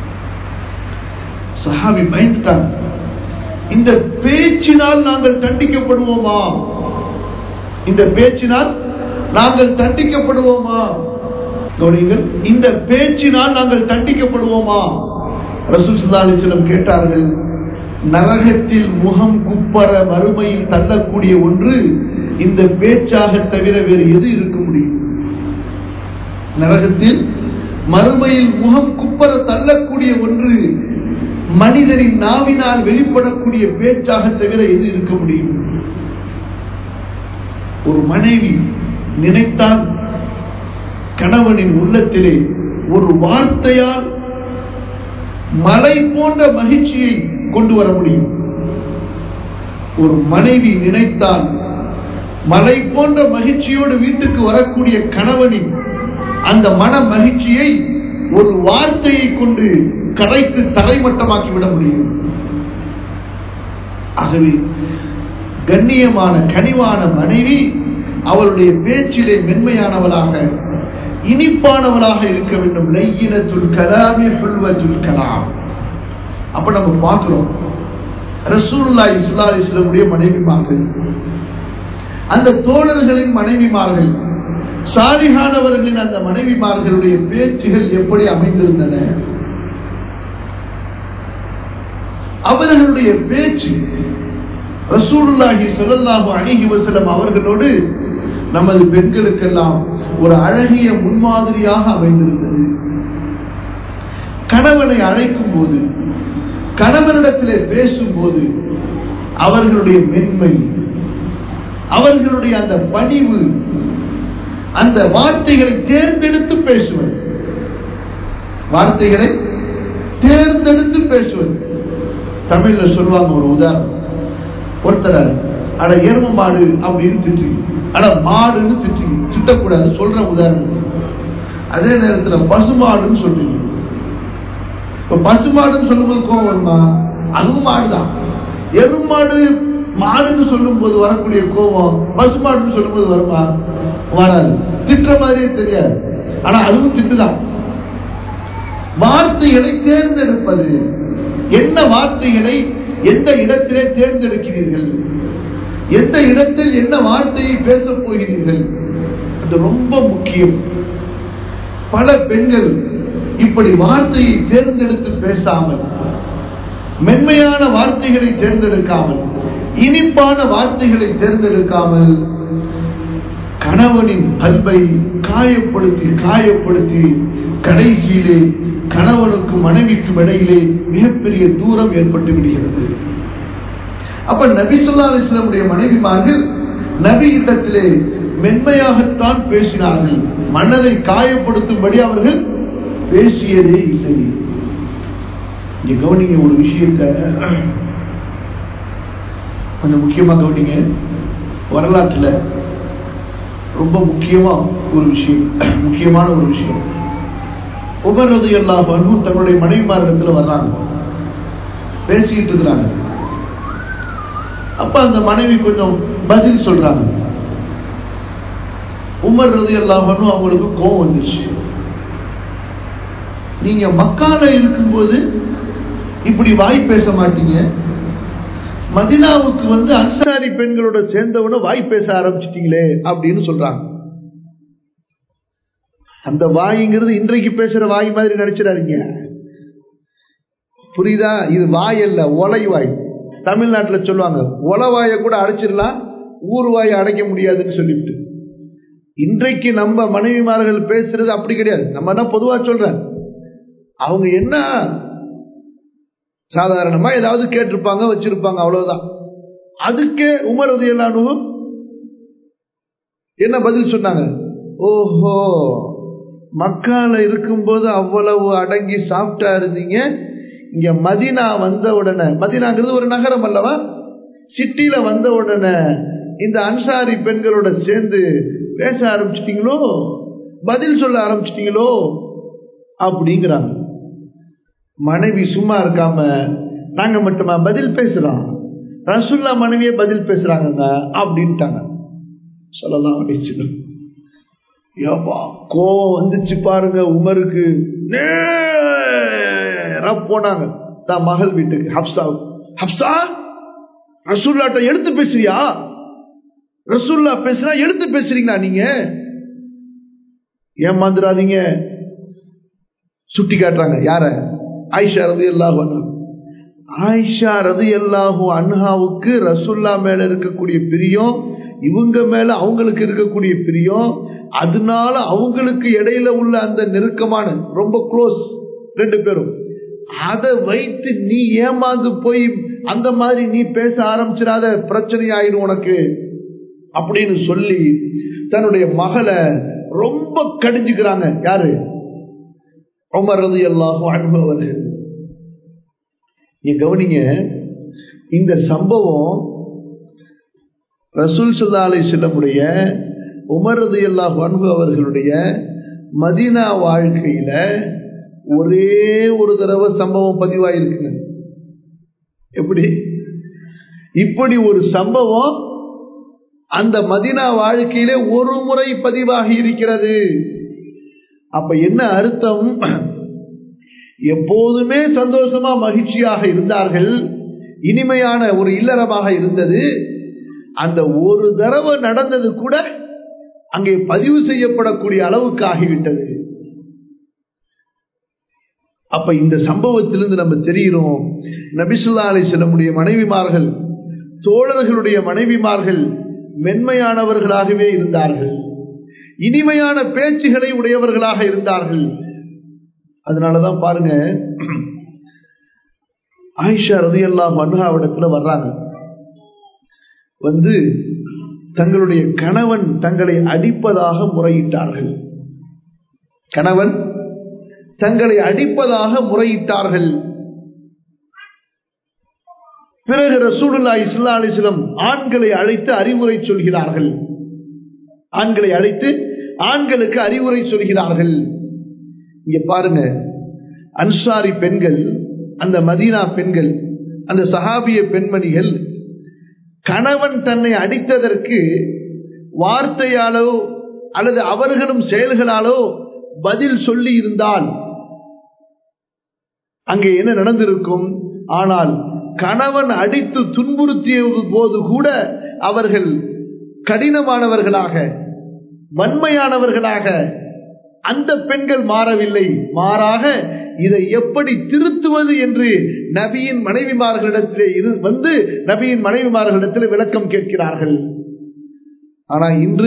சஹாபி பயந்துட்டாங்க இந்த பேச்சினால் நாங்கள் தண்டிக்கப்படுவோமா இந்த பேச்சினால் நாங்கள் தண்டிக்கப்படுவோமா கவனிங்கள் இந்த பேச்சினால் நாங்கள் தண்டிக்கப்படுவோமா ரசூல் சுல்லாலிசிலம் கேட்டார்கள் நரகத்தில் முகம் குப்பர மறுமையில் தள்ளக்கூடிய ஒன்று இந்த பேச்சாக தவிர வேறு எது இருக்க முடியும் நரகத்தில் மறுமையில் முகம் குப்பர தள்ளக்கூடிய ஒன்று மனிதனின் நாவினால் வெளிப்படக்கூடிய பேச்சாக தவிர எது இருக்க முடியும் ஒரு மனைவி நினைத்தால் கணவனின் உள்ளத்திலே ஒரு வார்த்தையால் மலை போன்ற மகிழ்ச்சியை கொண்டு வர முடியும் ஒரு மனைவி நினைத்தால் மலை போன்ற மகிழ்ச்சியோடு வீட்டுக்கு வரக்கூடிய கணவனின் அந்த மன மகிழ்ச்சியை ஒரு வார்த்தையை கொண்டு கரைத்து தரைமட்டமாக்கி விட முடியும் ஆகவே கண்ணியமான கனிவான மனைவி அவளுடைய பேச்சிலே மென்மையானவளாக இனிப்பானவளாக இருக்க வேண்டும் லையினத்துல் கலாமி ஹுல்வத்துல் கலாம் அப்ப நம்ம பார்க்கிறோம் ரசூல்லா இஸ்லா இஸ்லமுடைய மனைவிமார்கள் அந்த தோழர்களின் மனைவிமார்கள் சாலிகானவர்களின் அந்த மனைவிமார்களுடைய பேச்சுகள் எப்படி அமைந்திருந்தன அவர்களுடைய பேச்சு ரசூலுல்லாஹி ஸல்லல்லாஹு அலைஹி வஸல்லம் அவர்களோடு நமது பெண்களுக்கெல்லாம் ஒரு அழகிய முன்மாதிரியாக அமைந்திருந்தது கணவனை அழைக்கும் போது கணவனிடத்திலே பேசும்போது அவர்களுடைய மென்மை அவர்களுடைய அந்த பணிவு அந்த வார்த்தைகளை தேர்ந்தெடுத்து பேசுவது வார்த்தைகளை தேர்ந்தெடுத்து பேசுவது தமிழ்ல சொல்லுவாங்க ஒரு உதாரணம் ஒருத்தர் அட எரும மாடு அப்படின்னு திட்டுறீங்க அட மாடுன்னு திட்டுறீங்க திட்டக்கூடாது சொல்ற உதாரணம் அதே நேரத்துல பசுமாடுன்னு சொல்றீங்க இப்ப பசுமாடுன்னு சொல்லும்போது கோவம் வருமா அதுவும் மாடுதான் எருமாடு மாடுன்னு சொல்லும் போது வரக்கூடிய கோபம் பசுமாடுன்னு சொல்லும் போது வருமா வராது திட்டுற மாதிரியே தெரியாது ஆனா அதுவும் திட்டுதான் வார்த்தைகளை தேர்ந்தெடுப்பது என்ன வார்த்தைகளை எந்த இடத்திலே தேர்ந்தெடுக்கிறீர்கள் எந்த இடத்தில் என்ன வார்த்தையை பேசப் போகிறீர்கள் அது ரொம்ப முக்கியம் பல பெண்கள் இப்படி வார்த்தையை தேர்ந்தெடுத்து பேசாமல் மென்மையான வார்த்தைகளை தேர்ந்தெடுக்காமல் இனிப்பான வார்த்தைகளை தேர்ந்தெடுக்காமல் கணவனின் அன்பை காயப்படுத்தி காயப்படுத்தி கடைசியிலே கணவனுக்கும் மனைவிக்கும் இடையிலே மிகப்பெரிய தூரம் ஏற்பட்டு விடுகிறது அப்ப நபி சொல்லா அலிஸ்லமுடைய மனைவிமார்கள் நபி இடத்திலே மென்மையாகத்தான் பேசினார்கள் மனதை காயப்படுத்தும்படி அவர்கள் பேசியதே இல்லை இங்க கவனிங்க ஒரு விஷயத்த கொஞ்சம் முக்கியமா கவனிங்க வரலாற்றுல ரொம்ப முக்கியமா ஒரு விஷயம் முக்கியமான ஒரு விஷயம் உபரது எல்லா பண்பும் தன்னுடைய மனைவிமாரிடத்துல வர்றாங்க பேசிக்கிட்டு இருக்கிறாங்க அப்ப அந்த மனைவி கொஞ்சம் பதில் சொல்றாங்க உமர் ரது எல்லாமனும் அவங்களுக்கு கோவம் வந்துச்சு நீங்க மக்கால இருக்கும்போது இப்படி வாய் பேச மாட்டீங்க மதினாவுக்கு வந்து அன்சாரி பெண்களோட சேர்ந்தவன வாய் பேச ஆரம்பிச்சிட்டீங்களே அப்படின்னு சொல்றாங்க அந்த வாய்ங்கிறது இன்றைக்கு பேசுற வாய் மாதிரி நினைச்சிடாதீங்க புரியுதா இது வாய் அல்ல ஒலை வாய் தமிழ்நாட்டில் சொல்லுவாங்க ஒலவாயை கூட அடைச்சிடலாம் ஊர் வாயை அடைக்க முடியாதுன்னு சொல்லிவிட்டு இன்றைக்கு நம்ம மனைவிமார்கள் பேசுறது அப்படி கிடையாது நம்ம என்ன பொதுவா சொல்றேன் அவங்க என்ன சாதாரணமா ஏதாவது கேட்டிருப்பாங்க வச்சிருப்பாங்க அவ்வளவுதான் அதுக்கே உமரது எல்லானும் என்ன பதில் சொன்னாங்க ஓஹோ மக்கால இருக்கும்போது அவ்வளவு அடங்கி சாப்பிட்டா இருந்தீங்க இங்க மதினா வந்த உடனே மதினாங்கிறது ஒரு நகரம் அல்லவா சிட்டியில வந்த உடனே இந்த அன்சாரி பெண்களோட சேர்ந்து பேச ஆரம்பிச்சிட்டீங்களோ பதில் சொல்ல ஆரம்பிச்சிட்டீங்களோ அப்படிங்கிறாங்க மனைவி சும்மா இருக்காம நாங்க மட்டுமா பதில் பேசுறோம் ரசுல்லா மனைவியே பதில் பேசுறாங்க அப்படின்ட்டாங்க சொல்லலாம் அப்படின்னு ஏப்பா கோவம் வந்துச்சு பாருங்க உமருக்கு நேரா போனாங்க தான் மகள் வீட்டுக்கு ஹப்சா ஹப்சா ரசூல்லாட்ட எடுத்து பேசுறியா ரசூல்லா பேசுனா எடுத்து பேசுறீங்களா நீங்க ஏமாந்துடாதீங்க சுட்டி காட்டுறாங்க யார ஆயிஷா ரது எல்லாஹு ஆயிஷா ரது எல்லாஹு அன்ஹாவுக்கு ரசுல்லா மேல இருக்கக்கூடிய பிரியம் இவங்க மேல அவங்களுக்கு இருக்கக்கூடிய பிரியம் அதனால அவங்களுக்கு இடையில உள்ள அந்த நெருக்கமான ரொம்ப க்ளோஸ் ரெண்டு பேரும் அதை வைத்து நீ ஏமாந்து போய் அந்த மாதிரி நீ பேச ஆரம்பிச்சிடாத பிரச்சனை ஆயிடும் உனக்கு அப்படின்னு சொல்லி தன்னுடைய மகளை ரொம்ப கடிஞ்சுக்கிறாங்க யாரு உமர் ரதி அல்லாஹும் அனுபவர்கள் நீ கவனிங்க இந்த சம்பவம் ரசூல் சல்லா அலி செல்லமுடைய உமர் ரதி அல்லாஹ் அன்பு அவர்களுடைய மதீனா வாழ்க்கையில ஒரே ஒரு தடவை சம்பவம் பதிவாயிருக்குங்க எப்படி இப்படி ஒரு சம்பவம் அந்த மதினா வாழ்க்கையில ஒரு முறை பதிவாகி இருக்கிறது அப்ப என்ன அர்த்தம் எப்போதுமே சந்தோஷமா மகிழ்ச்சியாக இருந்தார்கள் இனிமையான ஒரு இல்லறமாக இருந்தது அந்த ஒரு தடவை நடந்தது கூட அங்கே பதிவு செய்யப்படக்கூடிய அளவுக்கு ஆகிவிட்டது அப்ப இந்த சம்பவத்திலிருந்து நம்ம தெரிகிறோம் நபிசுல்லா அலி செல்லமுடைய மனைவிமார்கள் தோழர்களுடைய மனைவிமார்கள் மென்மையானவர்களாகவே இருந்தார்கள் இனிமையான பேச்சுகளை உடையவர்களாக இருந்தார்கள் அதனாலதான் பாருங்க ஆயிஷா ரதியல்லாஹ் அன்ஹாவிடத்துல வர்றாங்க வந்து தங்களுடைய கணவன் தங்களை அடிப்பதாக முறையிட்டார்கள் கணவன் தங்களை அடிப்பதாக முறையிட்டார்கள் பிறகு ரசூலுல்லா இஸ்லா அலிஸ்லம் ஆண்களை அழைத்து அறிவுரை சொல்கிறார்கள் ஆண்களை அழைத்து ஆண்களுக்கு அறிவுரை சொல்கிறார்கள் இங்க பாருங்க அன்சாரி பெண்கள் அந்த மதீனா பெண்கள் அந்த சஹாபிய பெண்மணிகள் கணவன் தன்னை அடித்ததற்கு வார்த்தையாலோ அல்லது அவர்களும் செயல்களாலோ பதில் சொல்லி இருந்தால் அங்கே என்ன நடந்திருக்கும் ஆனால் கணவன் அடித்து துன்புறுத்திய போது கூட அவர்கள் கடினமானவர்களாக வன்மையானவர்களாக அந்த பெண்கள் மாறவில்லை மாறாக இதை எப்படி திருத்துவது என்று நபியின் மனைவிமார்களிடத்திலே இரு வந்து நபியின் மனைவிமார்களிடத்தில் விளக்கம் கேட்கிறார்கள் ஆனா இன்று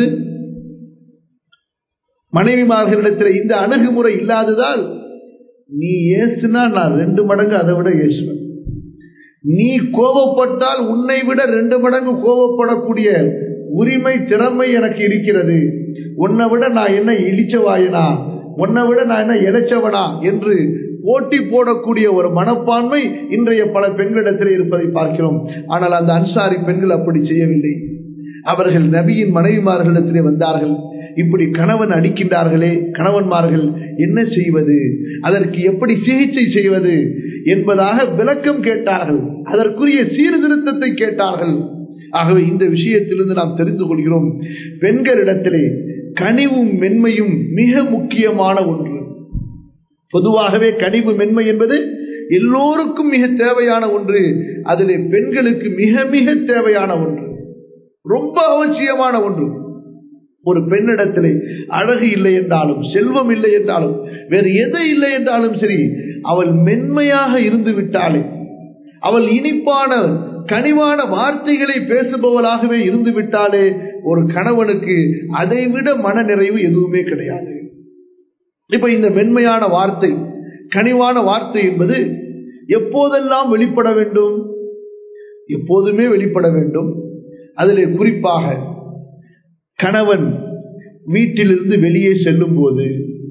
மனைவிமார்களிடத்தில் இந்த அணுகுமுறை இல்லாததால் நீ ஏசுனா நான் ரெண்டு மடங்கு அதை விட ஏசுவேன் நீ கோபப்பட்டால் உன்னை விட ரெண்டு மடங்கு கோபப்படக்கூடிய உரிமை திறமை எனக்கு இருக்கிறது உன்னை விட நான் என்ன இழிச்சவாயனா உன்னை விட நான் என்ன இழைச்சவனா என்று போட்டி போடக்கூடிய ஒரு மனப்பான்மை இன்றைய பல பெண்களிடத்தில் இருப்பதை பார்க்கிறோம் ஆனால் அந்த அன்சாரி பெண்கள் அப்படி செய்யவில்லை அவர்கள் நபியின் மனைவிமார்களிடத்திலே வந்தார்கள் இப்படி கணவன் அடிக்கின்றார்களே கணவன்மார்கள் என்ன செய்வது அதற்கு எப்படி சிகிச்சை செய்வது என்பதாக விளக்கம் கேட்டார்கள் அதற்குரிய சீர்திருத்தத்தை கேட்டார்கள் ஆகவே இந்த விஷயத்திலிருந்து நாம் தெரிந்து கொள்கிறோம் பெண்களிடத்திலே கனிவும் மென்மையும் மிக முக்கியமான ஒன்று பொதுவாகவே கனிவு மென்மை என்பது எல்லோருக்கும் மிக தேவையான ஒன்று அதிலே பெண்களுக்கு மிக மிக தேவையான ஒன்று ரொம்ப அவசியமான ஒன்று ஒரு பெண்ணிடத்திலே அழகு இல்லை என்றாலும் செல்வம் இல்லை என்றாலும் வேறு எது இல்லை என்றாலும் சரி அவள் மென்மையாக இருந்து விட்டாலே அவள் இனிப்பான கனிவான வார்த்தைகளை பேசுபவளாகவே இருந்து விட்டாலே ஒரு கணவனுக்கு அதை விட மன நிறைவு எதுவுமே கிடையாது இப்ப இந்த மென்மையான வார்த்தை கனிவான வார்த்தை என்பது எப்போதெல்லாம் வெளிப்பட வேண்டும் எப்போதுமே வெளிப்பட வேண்டும் அதிலே குறிப்பாக கணவன் வீட்டிலிருந்து வெளியே செல்லும் போது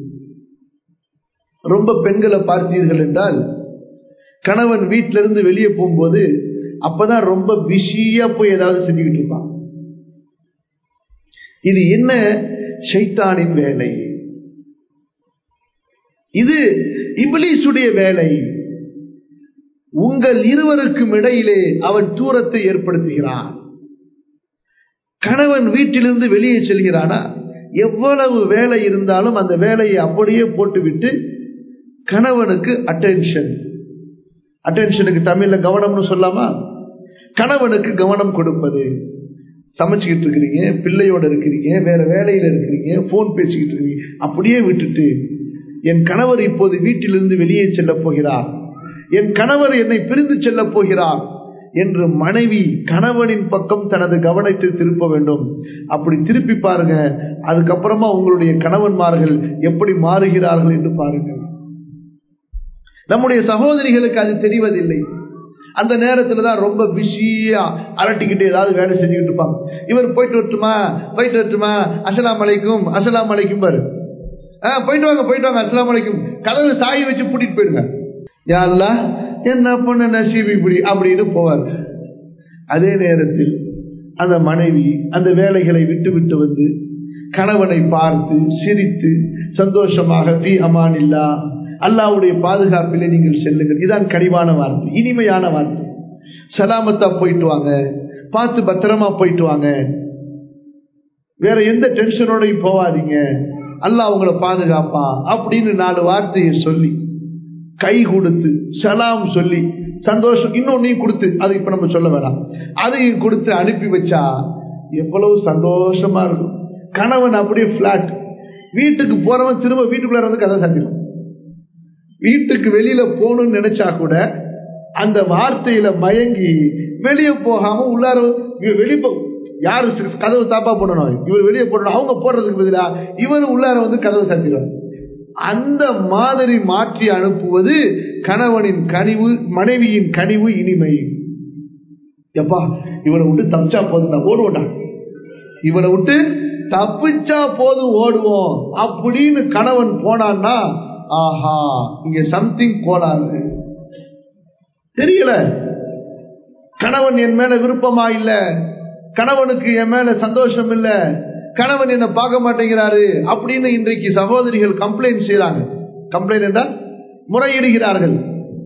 ரொம்ப பெண்களை பார்த்தீர்கள் என்றால் கணவன் வீட்டிலிருந்து வெளியே போகும்போது அப்பதான் ரொம்ப பிஸியா போய் ஏதாவது செஞ்சுக்கிட்டு இருப்பான் இது என்ன சைத்தானின் வேலை இது இபிலிசுடைய வேலை உங்கள் இருவருக்கும் இடையிலே அவன் தூரத்தை ஏற்படுத்துகிறான் கணவன் வீட்டிலிருந்து வெளியே செல்கிறானா எவ்வளவு வேலை இருந்தாலும் அந்த வேலையை அப்படியே போட்டுவிட்டு கணவனுக்கு அட்டென்ஷன் அட்டென்ஷனுக்கு தமிழ்ல கவனம்னு சொல்லாமா கணவனுக்கு கவனம் கொடுப்பது சமைச்சுக்கிட்டு இருக்கிறீங்க பிள்ளையோட இருக்கிறீங்க வேற வேலையில இருக்கிறீங்க போன் பேசிக்கிட்டு இருக்கீங்க அப்படியே விட்டுட்டு என் கணவர் இப்போது வீட்டிலிருந்து வெளியே செல்ல போகிறார் என் கணவர் என்னை பிரிந்து செல்ல போகிறார் என்று மனைவி கணவனின் பக்கம் தனது கவனத்தை திருப்ப வேண்டும் அப்படி திருப்பி பாருங்க அதுக்கப்புறமா உங்களுடைய கணவன்மார்கள் எப்படி மாறுகிறார்கள் என்று பாருங்கள் நம்முடைய சகோதரிகளுக்கு அது தெரிவதில்லை அந்த நேரத்தில் தான் ரொம்ப பிஸியா அலட்டிக்கிட்டு ஏதாவது வேலை செஞ்சுக்கிட்டு இருப்பாங்க இவர் போயிட்டு வரட்டுமா போயிட்டு வரட்டுமா அஸ்லாம் அலைக்கும் அஸ்லாம் அலைக்கும் பாரு ஆ போயிட்டு வாங்க போயிட்டு வாங்க அஸ்லாம் அலைக்கும் கதவு சாயி வச்சு பூட்டிட்டு போயிடுங்க யாரெல்லாம் என்ன பண்ண நசீபி இப்படி அப்படின்னு போவார் அதே நேரத்தில் அந்த மனைவி அந்த வேலைகளை விட்டு விட்டு வந்து கணவனை பார்த்து சிரித்து சந்தோஷமாக பி அமான் இல்லா அல்லாவுடைய பாதுகாப்பிலே நீங்கள் செல்லுங்கள் இதான் கனிவான வார்த்தை இனிமையான வார்த்தை சலாமத்தா போயிட்டு வாங்க பார்த்து பத்திரமா போயிட்டு வாங்க வேற எந்த டென்ஷனோடையும் போவாதீங்க அல்லாஹ் உங்களை பாதுகாப்பா அப்படின்னு நாலு வார்த்தையை சொல்லி கை கொடுத்து சலாம் சொல்லி சந்தோஷம் இன்னொன்னையும் கொடுத்து அது இப்ப நம்ம சொல்ல வேணாம் அதையும் கொடுத்து அனுப்பி வச்சா எவ்வளவு சந்தோஷமா இருக்கும் கணவன் அப்படியே பிளாட் வீட்டுக்கு போறவன் திரும்ப வீட்டுக்குள்ள வந்து கதை சாத்திடும் வீட்டுக்கு வெளியில போகணும்னு நினைச்சா கூட அந்த வார்த்தையில மயங்கி வெளியே போகாம உள்ளார வெளியே யாரு கதவு தாப்பா போடணும் இவர் வெளியே போடணும் அவங்க போடுறதுக்கு பதிலா இவர் உள்ளார வந்து கதவு சாத்திடுவார் அந்த மாதிரி மாற்றி அனுப்புவது கணவனின் கனிவு மனைவியின் கனிவு இனிமை எப்பா இவனை விட்டு தப்பிச்சா போதும் ஓடுவோண்டா இவனை விட்டு தப்பிச்சா போதும் ஓடுவோம் அப்படின்னு கணவன் போனான்னா ஆஹா இங்க சம்திங் கோளாறு தெரியல கணவன் என் மேல விருப்பமா இல்ல கணவனுக்கு என் மேல சந்தோஷம் இல்ல கணவன் என்ன பார்க்க மாட்டேங்கிறாரு அப்படின்னு இன்றைக்கு சகோதரிகள் கம்ப்ளைண்ட் செய்யறாங்க கம்ப்ளைண்ட் என்றால் முறையிடுகிறார்கள்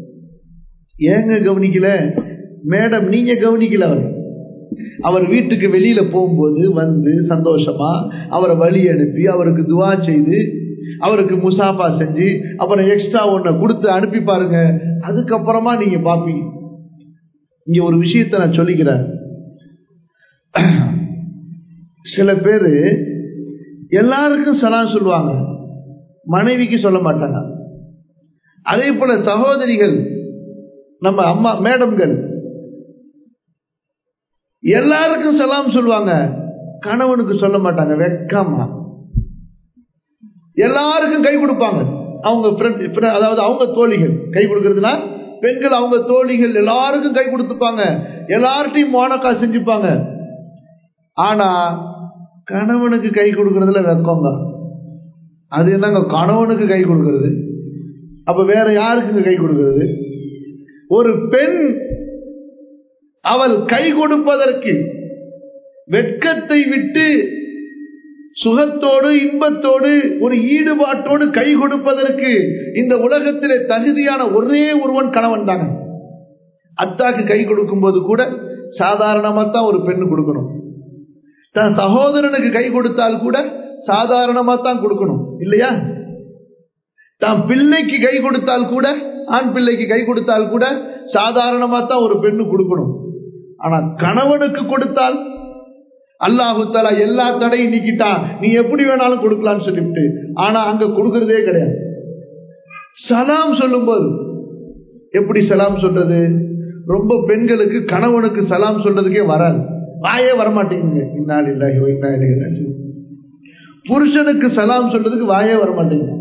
ஏங்க கவனிக்கல மேடம் நீங்க கவனிக்கல அவர் அவர் வீட்டுக்கு வெளியில போகும்போது வந்து சந்தோஷமா அவரை வழி அனுப்பி அவருக்கு துவா செய்து அவருக்கு முசாஃபா செஞ்சு அப்புறம் எக்ஸ்ட்ரா ஒன்ன கொடுத்து அனுப்பி பாருங்க அதுக்கப்புறமா நீங்க பாப்பீங்க இங்க ஒரு விஷயத்த நான் சொல்லிக்கிறேன் சில பேர் எல்லாருக்கும் சலாம் சொல்லுவாங்க மனைவிக்கு சொல்ல மாட்டாங்க அதே போல சகோதரிகள் நம்ம அம்மா மேடம்கள் எல்லாருக்கும் சலாம் சொல்லுவாங்க கணவனுக்கு சொல்ல மாட்டாங்க வெக்கமா எல்லாருக்கும் கை கொடுப்பாங்க அவங்க அதாவது அவங்க தோழிகள் கை கொடுக்கறதுனா பெண்கள் அவங்க தோழிகள் எல்லாருக்கும் கை கொடுத்துப்பாங்க எல்லார்ட்டையும் மோனக்கா செஞ்சுப்பாங்க ஆனா கணவனுக்கு கை கொடுக்கறதுல வெக்கங்க அது என்னங்க கணவனுக்கு கை கொடுக்கறது அப்ப வேற யாருக்குங்க கை கொடுக்கிறது ஒரு பெண் அவள் கை கொடுப்பதற்கு வெட்கத்தை விட்டு சுகத்தோடு இன்பத்தோடு ஒரு ஈடுபாட்டோடு கை கொடுப்பதற்கு இந்த உலகத்திலே தகுதியான ஒரே ஒருவன் கணவன் தாங்க அத்தாக்கு கை கொடுக்கும் போது கூட சாதாரணமா தான் ஒரு பெண்ணு கொடுக்கணும் தன் சகோதரனுக்கு கை கொடுத்தால் கூட சாதாரணமா தான் கொடுக்கணும் இல்லையா தான் பிள்ளைக்கு கை கொடுத்தால் கூட ஆண் பிள்ளைக்கு கை கொடுத்தால் கூட சாதாரணமா தான் ஒரு பெண்ணு கொடுக்கணும் ஆனா கணவனுக்கு கொடுத்தால் அல்லாஹு தலா எல்லா தடையும் நீக்கிட்டான் நீ எப்படி வேணாலும் கொடுக்கலாம்னு சொல்லிவிட்டு ஆனா அங்க கொடுக்கறதே கிடையாது சலாம் சொல்லும் போது எப்படி சலாம் சொல்றது ரொம்ப பெண்களுக்கு கணவனுக்கு சலாம் சொல்றதுக்கே வராது வாயே வரமாட்டேங்குங்க இந்நாள் இல்லாஹி புருஷனுக்கு சலாம் சொல்றதுக்கு வாயே வரமாட்டேங்குது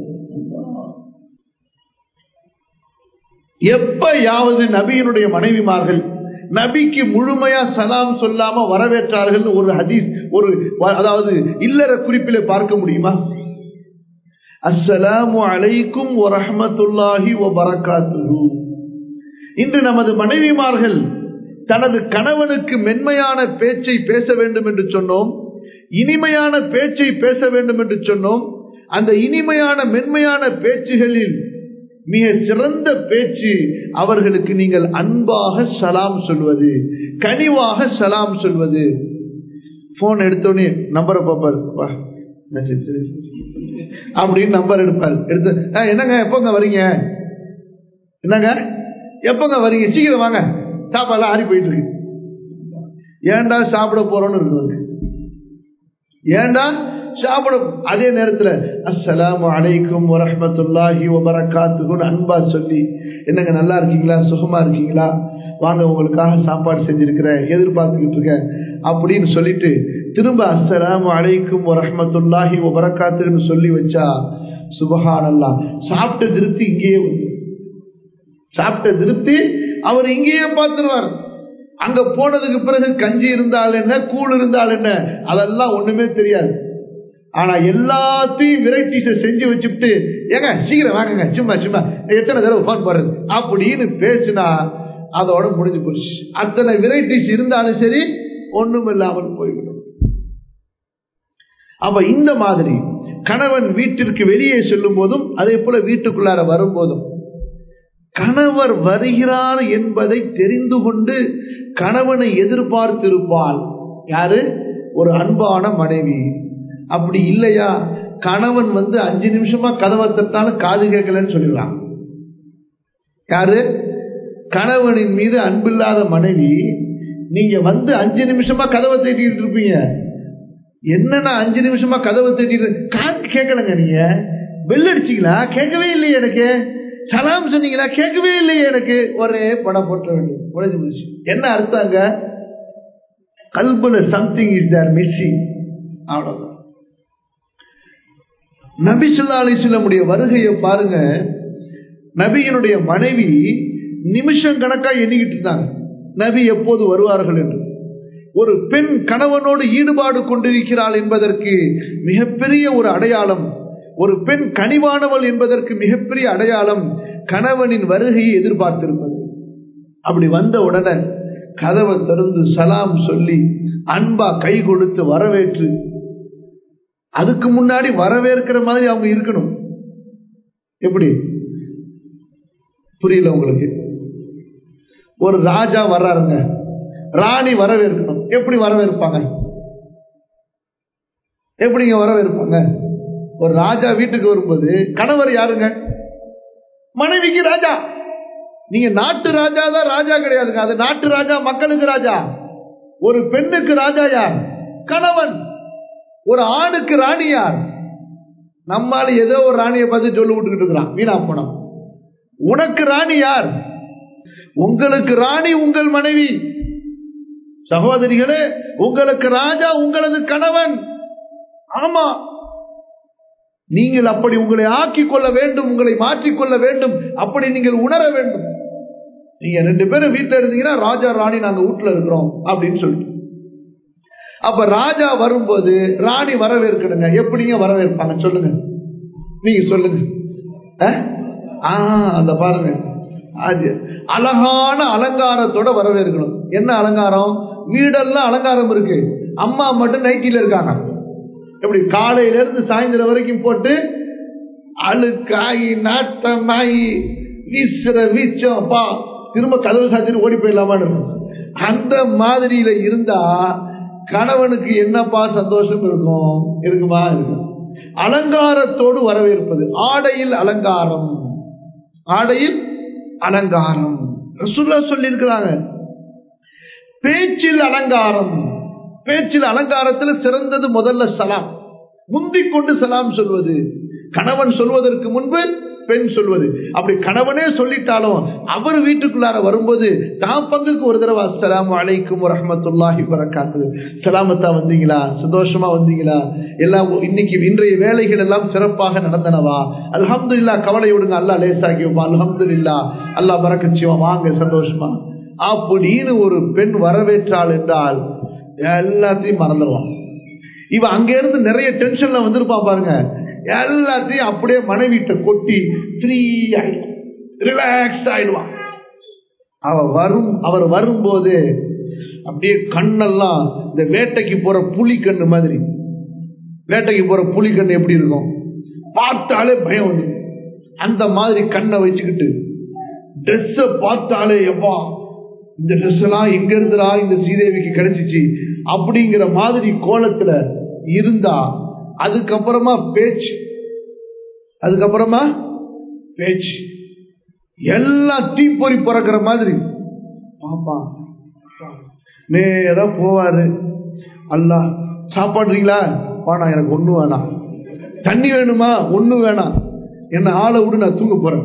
எப்பயாவது நபியினுடைய மனைவிமார்கள் நபிக்கு முழுமையா சலாம் சொல்லாம வரவேற்றார்கள் ஒரு ஹதீஸ் ஒரு அதாவது இல்லற குறிப்பிலே பார்க்க முடியுமா அஸ்ஸலாமு அலைக்கும் வரஹமத்துல்லாஹி வரகாத்துஹு இன்று நமது மனைவிமார்கள் தனது கணவனுக்கு மென்மையான பேச்சை பேச வேண்டும் என்று சொன்னோம் இனிமையான பேச்சை பேச வேண்டும் என்று சொன்னோம் அந்த இனிமையான மென்மையான பேச்சுகளில் மிக சிறந்த பேச்சு அவர்களுக்கு நீங்கள் அன்பாக சலாம் சொல்வது கனிவாக சலாம் சொல்வது போன் எடுத்தோடனே நம்பரை பார்ப்பார் வா அப்படின்னு நம்பர் எடுப்பார் எடுத்து என்னங்க எப்பங்க வரீங்க என்னங்க எப்பங்க வரீங்க சீக்கிரம் வாங்க சாப்பாடுலாம் ஆறி போயிட்டு இருக்கு ஏன்டா சாப்பிட போறோம்னு இருக்கு ஏன்டா சாப்பிட அதே நேரத்தில் அஸ்ஸலாமு அலைக்கும் வரஹமத்துல்லாஹி வபரகாத்துகுன்னு அன்பா சொல்லி என்னங்க நல்லா இருக்கீங்களா சுகமா இருக்கீங்களா வாங்க உங்களுக்காக சாப்பாடு செஞ்சிருக்கிறேன் எதிர்பார்த்துக்கிட்டு இருக்கேன் அப்படின்னு சொல்லிட்டு திரும்ப அஸ்ஸலாமு அலைக்கும் வரஹமத்துல்லாஹி வபரகாத்துன்னு சொல்லி வச்சா சுபஹானல்லா சாப்பிட்ட திருப்தி இங்கேயே வந்து சாப்பிட்ட திருப்தி அவர் இங்கேயே பார்த்துருவார் அங்க போனதுக்கு பிறகு கஞ்சி இருந்தால் என்ன கூழ் இருந்தால் என்ன அதெல்லாம் ஒண்ணுமே தெரியாது ஆனா எல்லாத்தையும் வெரைட்டிஸை செஞ்சு வச்சுட்டு ஏங்க சீக்கிரம் வாங்குங்க சும்மா சும்மா எத்தனை தடவை ஃபோன் போடுறது அப்படின்னு பேசினா அதோட முடிஞ்சு போச்சு அத்தனை வெரைட்டிஸ் இருந்தாலும் சரி ஒண்ணும் இல்லாமல் போய்விடும் அப்ப இந்த மாதிரி கணவன் வீட்டிற்கு வெளியே செல்லும் போதும் அதே போல வீட்டுக்குள்ளார வரும்போதும் கணவர் வருகிறார் என்பதை தெரிந்து கொண்டு கணவனை எதிர்பார்த்திருப்பாள் யாரு ஒரு அன்பான மனைவி அப்படி இல்லையா கணவன் வந்து அஞ்சு நிமிஷமா கதவை தட்டாலும் காது கேட்கலன்னு சொல்லிடுறான் யாரு கணவனின் மீது அன்பில்லாத மனைவி நீங்க வந்து அஞ்சு நிமிஷமா கதவை தட்டிட்டு இருப்பீங்க என்னன்னா அஞ்சு நிமிஷமா கதவை தட்டிட்டு காது கேட்கலங்க நீங்க பெல் அடிச்சீங்களா கேட்கவே இல்லையே எனக்கு சலாம் சொன்னீங்களா கேட்கவே இல்லையே எனக்கு ஒரே படம் போட்ட வேண்டும் முடிஞ்சு முடிச்சு என்ன அர்த்தங்க கல்புல சம்திங் இஸ் தேர் மிஸ்ஸிங் அவ்வளவுதான் நபி சொல்லா அலிஸ்லமுடைய வருகையை பாருங்க நபியினுடைய மனைவி நிமிஷம் கணக்கா எண்ணிக்கிட்டு இருந்தாங்க நபி எப்போது வருவார்கள் என்று ஒரு பெண் கணவனோடு ஈடுபாடு கொண்டிருக்கிறாள் என்பதற்கு மிகப்பெரிய ஒரு அடையாளம் ஒரு பெண் கனிவானவள் என்பதற்கு மிகப்பெரிய அடையாளம் கணவனின் வருகையை எதிர்பார்த்திருப்பது அப்படி வந்த உடனே கதவை திறந்து சலாம் சொல்லி அன்பா கை கொடுத்து வரவேற்று அதுக்கு முன்னாடி வரவேற்கிற மாதிரி அவங்க இருக்கணும் எப்படி புரியல உங்களுக்கு ஒரு ராஜா வர்றாருங்க ராணி வரவேற்கணும் எப்படி வரவேற்பாங்க எப்படிங்க வரவேற்பாங்க ஒரு ராஜா வீட்டுக்கு வரும்போது கணவர் யாருங்க மனைவிக்கு ராஜா நீங்க நாட்டு ராஜா தான் ராஜா கிடையாதுங்க அது நாட்டு ராஜா மக்களுக்கு ராஜா ஒரு பெண்ணுக்கு ராஜா யார் கணவன் ஒரு ஆணுக்கு ராணி யார் நம்மால ஏதோ ஒரு ராணியை பார்த்து சொல்லி விட்டுக்கிட்டு இருக்கிறான் வீணா போனோம் உனக்கு ராணி யார் உங்களுக்கு ராணி உங்கள் மனைவி சகோதரிகளே உங்களுக்கு ராஜா உங்களது கணவன் ஆமா நீங்கள் அப்படி உங்களை ஆக்கிக் கொள்ள வேண்டும் உங்களை மாற்றிக்கொள்ள வேண்டும் அப்படி நீங்கள் உணர வேண்டும் நீங்க ரெண்டு பேரும் வீட்டுல இருந்தீங்கன்னா ராஜா ராணி நாங்க வீட்டுல இருக்கிறோம் அப்படின்னு சொல்லிட்டு அப்ப ராஜா வரும்போது ராணி வரவேற்கணுங்க எப்படிங்க வரவேற்பாங்க சொல்லுங்க நீங்க சொல்லுங்க அந்த பாருங்க அது அழகான அலங்காரத்தோட வரவேற்கணும் என்ன அலங்காரம் வீடெல்லாம் அலங்காரம் இருக்கு அம்மா மட்டும் நைட்டில இருக்காங்க எப்படி காலையில இருந்து சாயந்தரம் வரைக்கும் போட்டு அழுக்காயி நாட்டமாயி வீசுற வீச்சம் பா திரும்ப கதவு சாத்திட்டு ஓடி போயிடலாமான்னு இருக்கும் அந்த மாதிரியில இருந்தா கணவனுக்கு என்னப்பா சந்தோஷம் இருக்கும் இருக்குமா இருக்கும் அலங்காரத்தோடு வரவேற்பது ஆடையில் அலங்காரம் ஆடையில் அலங்காரம் ரசுல்லா சொல்லி இருக்கிறாங்க பேச்சில் அலங்காரம் பேச்சில் அலங்காரத்தில் சிறந்தது முதல்ல சலாம் முந்திக் கொண்டு சலாம் சொல்வது கணவன் சொல்வதற்கு முன்பு பெண் சொல்வது அப்படி கணவனே சொல்லிட்டாலும் அவர் வீட்டுக்குள்ளார வரும்போது தான் பங்குக்கு ஒரு தடவை அஸ்லாம் அலைக்கும் ரஹமத்துல்லாஹி வரகாத்து சலாமத்தா வந்தீங்களா சந்தோஷமா வந்தீங்களா எல்லாம் இன்னைக்கு இன்றைய வேலைகள் எல்லாம் சிறப்பாக நடந்தனவா அல்ஹம்து இல்லா கவலை விடுங்க அல்லா லேசாகிவா அல்ஹம்து இல்லா அல்லா பறக்கச்சிவா வாங்க சந்தோஷமா அப்படின்னு ஒரு பெண் வரவேற்றாள் என்றால் எல்லாத்தையும் மறந்துடுவான் இவன் அங்க இருந்து நிறைய டென்ஷன்ல வந்திருப்பான் பாருங்க எல்லாத்தையும் அப்படியே மனைவிட்ட கொட்டி ஃப்ரீ ஆயிடுவான் ரிலாக்ஸ் ஆயிடுவான் அவ வரும் அவர் வரும்போது அப்படியே கண்ணெல்லாம் இந்த வேட்டைக்கு போற புலி கண்ணு மாதிரி வேட்டைக்கு போற புலி கண்ணு எப்படி இருக்கும் பார்த்தாலே பயம் வந்து அந்த மாதிரி கண்ணை வச்சுக்கிட்டு ட்ரெஸ்ஸை பார்த்தாலே எப்பா இந்த ட்ரெஸ் எல்லாம் எங்க இருந்துடா இந்த சீதேவிக்கு கிடைச்சிச்சு அப்படிங்கிற மாதிரி கோலத்துல இருந்தா அதுக்கப்புறமா பேச்சு அதுக்கப்புறமா பேச்சு எல்லாம் தீப்பொறி பிறக்கிற மாதிரி பாப்பா நேரா போவாரு அல்லா சாப்பாடுறீங்களா வேணாம் எனக்கு ஒண்ணு வேணாம் தண்ணி வேணுமா ஒண்ணு வேணாம் என்ன ஆளை விடு நான் தூங்க போறேன்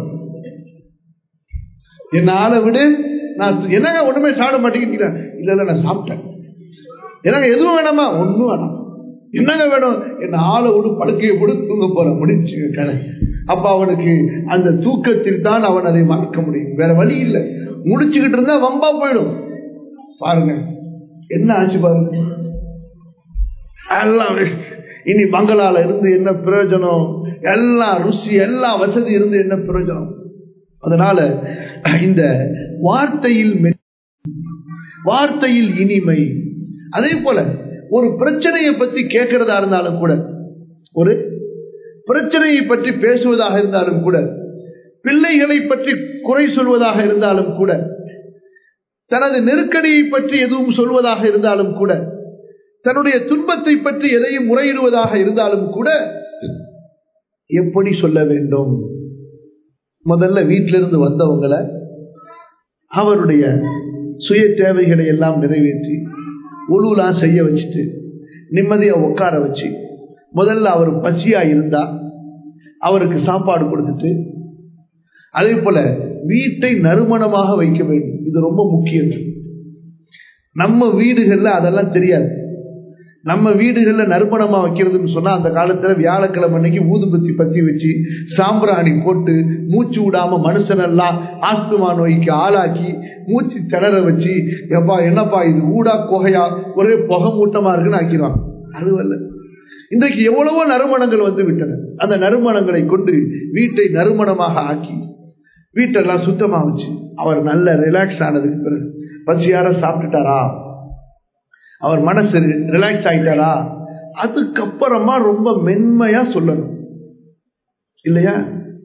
என்ன ஆளை விடு நான் என்னங்க ஒண்ணுமே சாப்பிட மாட்டேங்கிறீங்களா இல்ல இல்ல நான் சாப்பிட்டேன் என்னங்க எதுவும் வேணாமா ஒண்ணும் வேணாம் என்னங்க வேணும் என்ன ஆளை விடு படுக்கையை போடு தூங்க போறேன் முடிச்சுங்க கடை அப்ப அவனுக்கு அந்த தூக்கத்தில் தான் அவன் அதை மறக்க முடியும் வேற வழி இல்லை முடிச்சுக்கிட்டு இருந்தா வம்பா போயிடும் பாருங்க என்ன ஆச்சு பாருங்க எல்லாம் waste. இனி பங்களால இருந்து என்ன பிரயோஜனம் எல்லாம் ருசி எல்லா வசதி இருந்து என்ன பிரயோஜனம் அதனால இந்த வார்த்தையில் மெ- வார்த்தையில் இனிமை அதே போல ஒரு பிரச்சனையை பத்தி கேட்கிறதா இருந்தாலும் கூட ஒரு பிரச்சனையை பற்றி பேசுவதாக இருந்தாலும் கூட பிள்ளைகளை பற்றி குறை சொல்வதாக இருந்தாலும் கூட தனது நெருக்கடியை பற்றி எதுவும் சொல்வதாக இருந்தாலும் கூட தன்னுடைய துன்பத்தை பற்றி எதையும் முறையிடுவதாக இருந்தாலும் கூட எப்படி சொல்ல வேண்டும் முதல்ல வீட்டிலிருந்து வந்தவங்களை அவருடைய சுய தேவைகளை எல்லாம் நிறைவேற்றி உழுவலாம் செய்ய வச்சுட்டு நிம்மதியா உட்கார வச்சு முதல்ல அவர் பசியா இருந்தா அவருக்கு சாப்பாடு கொடுத்துட்டு அதே போல வீட்டை நறுமணமாக வைக்க வேண்டும் இது ரொம்ப முக்கியம் நம்ம வீடுகள்ல அதெல்லாம் தெரியாது நம்ம வீடுகள்ல நறுமணமா வைக்கிறதுன்னு சொன்னா அந்த காலத்துல வியாழக்கிழமை அன்னைக்கு ஊதுபத்தி பத்தி வச்சு சாம்பிராணி போட்டு மூச்சு விடாம மனுஷனெல்லாம் ஆஸ்துமா நோய்க்கு ஆளாக்கி மூச்சு திணற வச்சு எப்பா என்னப்பா இது ஊடா குகையா ஒரே புகை மூட்டமா இருக்குன்னு ஆக்கிடுவாங்க அதுவல்ல இன்றைக்கு எவ்வளவோ நறுமணங்கள் வந்து விட்டன அந்த நறுமணங்களை கொண்டு வீட்டை நறுமணமாக ஆக்கி வீட்டெல்லாம் சுத்தமா வச்சு அவர் நல்ல ரிலாக்ஸ் ஆனதுக்கு பிறகு பசியார சாப்பிட்டுட்டாரா அவர் மனசு ரிலாக்ஸ் ஆயிட்டாரா அதுக்கப்புறமா ரொம்ப மென்மையா சொல்லணும் இல்லையா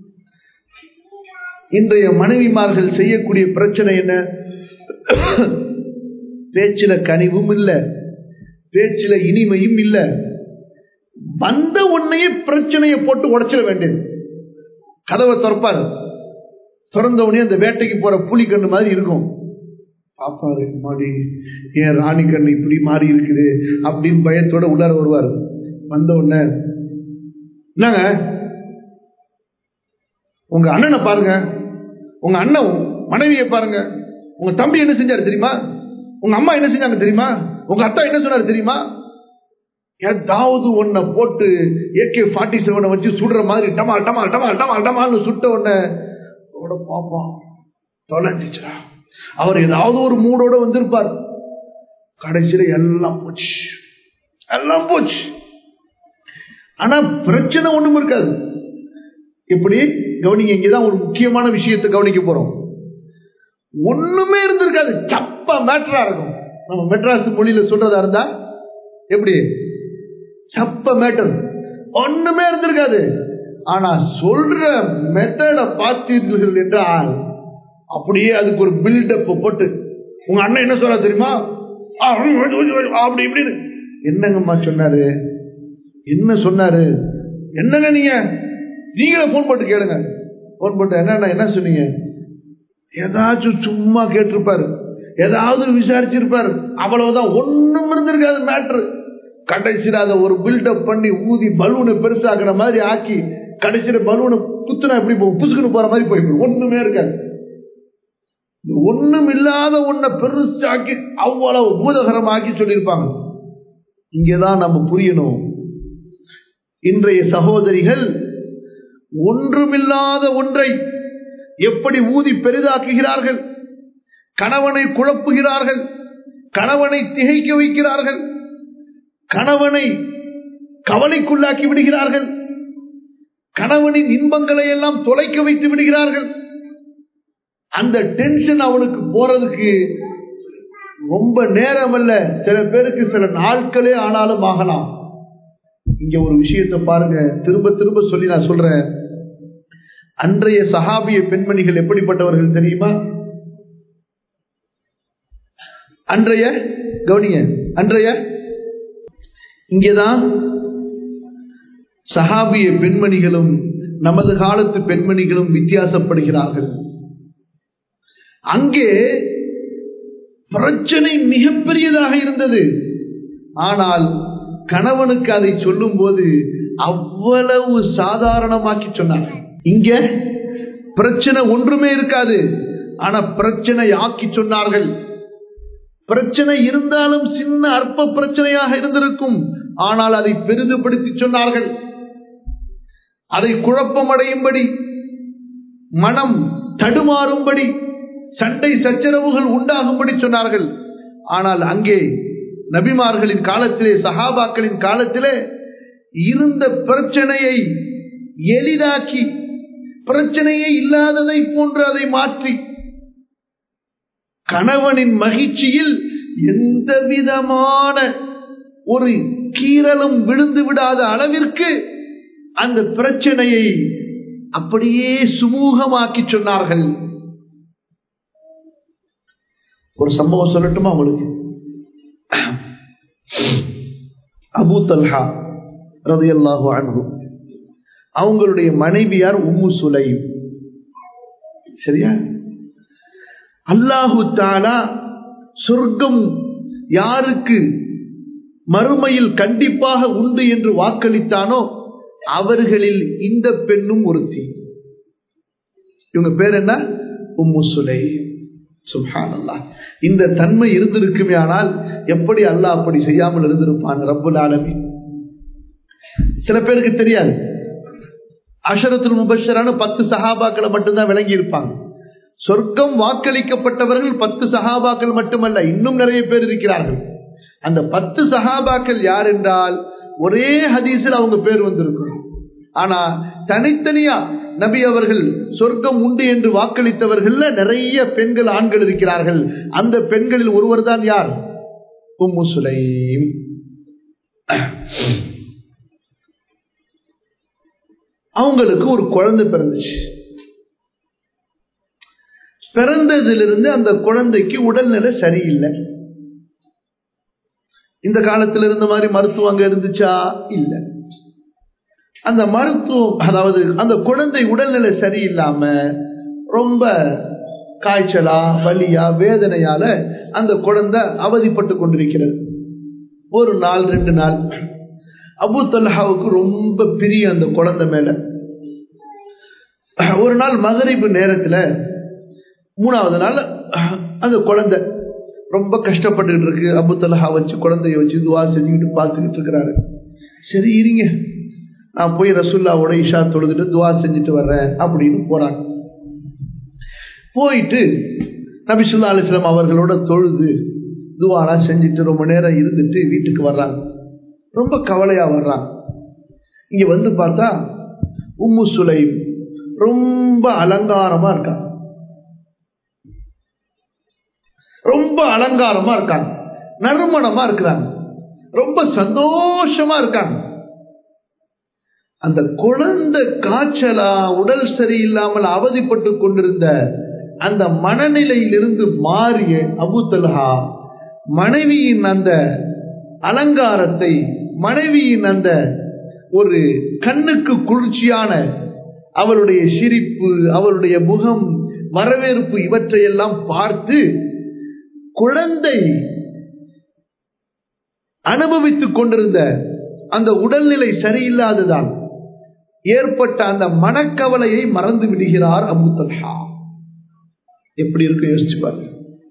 இன்றைய மனைவிமார்கள் செய்யக்கூடிய பிரச்சனை என்ன பேச்சில கனிவும் இல்ல பேச்சில இனிமையும் இல்ல வந்த உன்னையே பிரச்சனையை போட்டு உடைச்சிட வேண்டியது கதவை திறப்பாரு திறந்த உடனே அந்த வேட்டைக்கு போற புலி கண்ணு மாதிரி இருக்கும் பாப்பாரு மாடி ஏன் ராணி கண்ணு இப்படி மாறி இருக்குது அப்படின்னு பயத்தோட உள்ளார வருவார் வந்த உடனே என்னங்க உங்க அண்ணனை பாருங்க உங்க அண்ணன் மனைவியை பாருங்க உங்க தம்பி என்ன செஞ்சாரு தெரியுமா உங்க அம்மா என்ன செஞ்சாங்க தெரியுமா உங்க அத்தா என்ன சொன்னாரு தெரியுமா ஏதாவது ஒன்ன போட்டு ஏகே ஃபார்ட்டி செவனை வச்சு சுடுற மாதிரி டமா டமா டமா டமா டமான்னு சுட்ட உடனே அதோட பாப்பான் தொலைஞ்சிச்சுடா அவர் ஏதாவது ஒரு மூடோட வந்திருப்பார் கடைசியில எல்லாம் போச்சு எல்லாம் போச்சு ஆனா பிரச்சனை ஒண்ணும் இருக்காது எப்படி கவனிங்க இங்கதான் ஒரு முக்கியமான விஷயத்தை கவனிக்க போறோம் ஒண்ணுமே இருந்திருக்காது சப்ப மேட்டரா இருக்கும் நம்ம மெட்ராஸ் மொழியில சொல்றதா இருந்தா எப்படி சப்ப மேட்டர் ஒண்ணுமே இருந்திருக்காது ஆனா சொல்ற மெத்தட பார்த்தீர்கள் என்றால் அப்படியே அதுக்கு ஒரு பில்டப் போட்டு உங்க அண்ணன் என்ன சொல்ற தெரியுமா ஆ, அப்படி இப்படின்னு என்னங்கம்மா சொன்னாரு என்ன சொன்னாரு என்னங்க நீங்க நீங்களே போன் போட்டு கேளுங்க போன் போட்டு என்ன என்ன சொன்னீங்க ஏதாச்சும் சும்மா கேட்டிருப்பாரு ஏதாவது விசாரிச்சிருப்பாரு அவ்வளவுதான் ஒண்ணும் இருந்திருக்காது மேட்ரு கடைசியில் அதை ஒரு பில்டப் பண்ணி ஊதி பலூனை பெருசாக்குற மாதிரி ஆக்கி கடைசியில் பலூனை குத்துனா எப்படி போகும் புசுக்குன்னு போற மாதிரி போயிடும் ஒண்ணுமே இருக்காது இந்த ஒண்ணும் இல்லாத ஒன்ன பெருசாக்கி அவ்வளவு பூதகரமாக்கி சொல்லியிருப்பாங்க இங்கேதான் நம்ம புரியணும் இன்றைய சகோதரிகள் ஒன்றுமில்லாத ஒன்றை எப்படி ஊதி பெரிதாக்குகிறார்கள் கணவனை குழப்புகிறார்கள் கணவனை திகைக்க வைக்கிறார்கள் கணவனை கவலைக்குள்ளாக்கி விடுகிறார்கள் கணவனின் இன்பங்களை எல்லாம் தொலைக்க வைத்து விடுகிறார்கள் அந்த டென்ஷன் அவனுக்கு போறதுக்கு ரொம்ப நேரம் அல்ல சில பேருக்கு சில நாட்களே ஆனாலும் ஆகலாம் இங்க ஒரு விஷயத்தை பாருங்க திரும்ப திரும்ப சொல்லி நான் சொல்றேன் அன்றைய சஹாபிய பெண்மணிகள் எப்படிப்பட்டவர்கள் தெரியுமா அன்றைய கவனிங்க அன்றைய இங்கேதான் சஹாபிய பெண்மணிகளும் நமது காலத்து பெண்மணிகளும் வித்தியாசப்படுகிறார்கள் அங்கே பிரச்சனை மிகப்பெரியதாக இருந்தது ஆனால் கணவனுக்கு அதை சொல்லும் போது அவ்வளவு சாதாரணமாக்கி சொன்னார் இங்க பிரச்சனை ஒன்றுமே இருக்காது ஆனா பிரச்சனை ஆக்கி சொன்னார்கள் பிரச்சனை இருந்தாலும் சின்ன அற்ப பிரச்சனையாக இருந்திருக்கும் ஆனால் அதை பெரிதுபடுத்தி சொன்னார்கள் அதை குழப்பமடையும்படி மனம் தடுமாறும்படி சண்டை சச்சரவுகள் உண்டாகும்படி சொன்னார்கள் ஆனால் அங்கே நபிமார்களின் காலத்திலே சஹாபாக்களின் காலத்திலே இருந்த பிரச்சனையை எளிதாக்கி பிரச்சனையே இல்லாததை போன்று அதை மாற்றி கணவனின் மகிழ்ச்சியில் எந்த விதமான ஒரு கீரலும் விழுந்து விடாத அளவிற்கு அந்த பிரச்சனையை அப்படியே சுமூகமாக்கி சொன்னார்கள் ஒரு சம்பவம் சொல்லட்டுமா உங்களுக்கு அபு தல்ஹா ரதையல்லாஹு அன்பு அவங்களுடைய மனைவியார் உம்மு சுலை சரியா அல்லாஹு தாலா சொர்க்கம் யாருக்கு மறுமையில் கண்டிப்பாக உண்டு என்று வாக்களித்தானோ அவர்களில் இந்த பெண்ணும் ஒருத்தி இவங்க பேர் என்ன உம்மு சுலை சுஹான் அல்லாஹ் இந்த தன்மை இருந்திருக்குமே ஆனால் எப்படி அல்லாஹ் அப்படி செய்யாமல் இருந்திருப்பான் ரப்புல் ஆலமி சில பேருக்கு தெரியாது அஷரத்துல் முபஷரான பத்து சஹாபாக்களை மட்டும்தான் விளங்கி இருப்பாங்க சொர்க்கம் வாக்களிக்கப்பட்டவர்கள் பத்து சஹாபாக்கள் மட்டுமல்ல இன்னும் நிறைய பேர் இருக்கிறார்கள் அந்த பத்து சஹாபாக்கள் யார் என்றால் ஒரே ஹதீஸில் அவங்க பேர் வந்திருக்கும் ஆனா தனித்தனியா நபி அவர்கள் சொர்க்கம் உண்டு என்று வாக்களித்தவர்கள் நிறைய பெண்கள் ஆண்கள் இருக்கிறார்கள் அந்த பெண்களில் ஒருவர் தான் யார் உம்மு சுலைம் அவங்களுக்கு ஒரு குழந்தை பிறந்துச்சு பிறந்ததிலிருந்து அந்த குழந்தைக்கு உடல்நிலை சரியில்லை இந்த காலத்தில் இருந்த மாதிரி மருத்துவம் அங்க இருந்துச்சா இல்ல அந்த மருத்துவம் அதாவது அந்த குழந்தை உடல்நிலை சரியில்லாம ரொம்ப காய்ச்சலா வலியா வேதனையால அந்த குழந்தை அவதிப்பட்டு கொண்டிருக்கிறது ஒரு நாள் ரெண்டு நாள் அபு தல்ஹாவுக்கு ரொம்ப பிரிய அந்த குழந்தை மேல ஒரு நாள் மகரிப்பு நேரத்துல மூணாவது நாள் அந்த குழந்தை ரொம்ப கஷ்டப்பட்டுட்டு இருக்கு அபு தலஹா வச்சு குழந்தைய வச்சு துவா செஞ்சுக்கிட்டு பார்த்துக்கிட்டு இருக்கிறாரு சரி இருங்க நான் போய் ரசுல்லாவோட இஷா தொழுதுட்டு துவா செஞ்சுட்டு வர்றேன் அப்படின்னு போறாங்க போயிட்டு நபிசுல்லா அலிஸ்லாம் அவர்களோட தொழுது துவாலாம் செஞ்சுட்டு ரொம்ப நேரம் இருந்துட்டு வீட்டுக்கு வர்றாங்க ரொம்ப கவலையா வர்றாங்க இங்க வந்து பார்த்தா உம்மு சுலைம் ரொம்ப அலங்காரமா இருக்காங்க ரொம்ப அலங்காரமா இருக்காங்க நறுமணமா இருக்கிறாங்க ரொம்ப சந்தோஷமா இருக்காங்க அந்த குழந்தை காய்ச்சலா உடல் சரியில்லாமல் அவதிப்பட்டு கொண்டிருந்த அந்த மனநிலையிலிருந்து மாறிய அபு தல்ஹா மனைவியின் அந்த அலங்காரத்தை மனைவியின் அந்த ஒரு கண்ணுக்கு குளிர்ச்சியான அவளுடைய சிரிப்பு அவளுடைய முகம் வரவேற்பு இவற்றையெல்லாம் பார்த்து குழந்தை அனுபவித்துக் கொண்டிருந்த அந்த உடல்நிலை சரியில்லாததான் ஏற்பட்ட அந்த மனக்கவலையை மறந்து விடுகிறார் அபு தல்ஹா எப்படி இருக்கு யோசிச்சு பாருங்க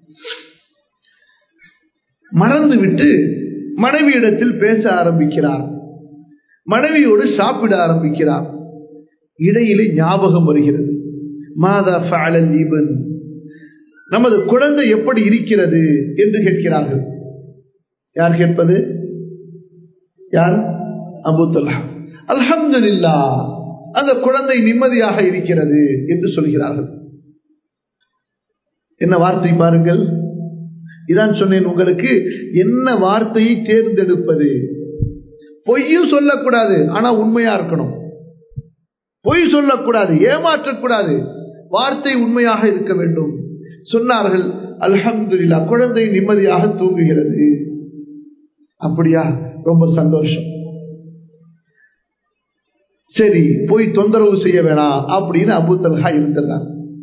மறந்து விட்டு மனைவியிடத்தில் பேச ஆரம்பிக்கிறார் மனைவியோடு சாப்பிட ஆரம்பிக்கிறார் இடையிலே ஞாபகம் வருகிறது மாதா ஃபஅலல் இபன் நமது குழந்தை எப்படி இருக்கிறது என்று கேட்கிறார்கள் யார் கேட்பது யார் அபு தொல்லா அல்ஹம்துல்லா அந்த குழந்தை நிம்மதியாக இருக்கிறது என்று சொல்கிறார்கள் என்ன வார்த்தை பாருங்கள் இதான் சொன்னேன் உங்களுக்கு என்ன வார்த்தையை தேர்ந்தெடுப்பது பொய்யும் சொல்லக்கூடாது ஆனா உண்மையா இருக்கணும் பொய் சொல்லக்கூடாது ஏமாற்றக்கூடாது வார்த்தை உண்மையாக இருக்க வேண்டும் சொன்னார்கள் அல்ஹம்துல்லா குழந்தை நிம்மதியாக தூங்குகிறது அப்படியா ரொம்ப சந்தோஷம் சரி போய் தொந்தரவு செய்ய வேணாம் அப்படின்னு அபு தல்ஹா இருந்துடுறார்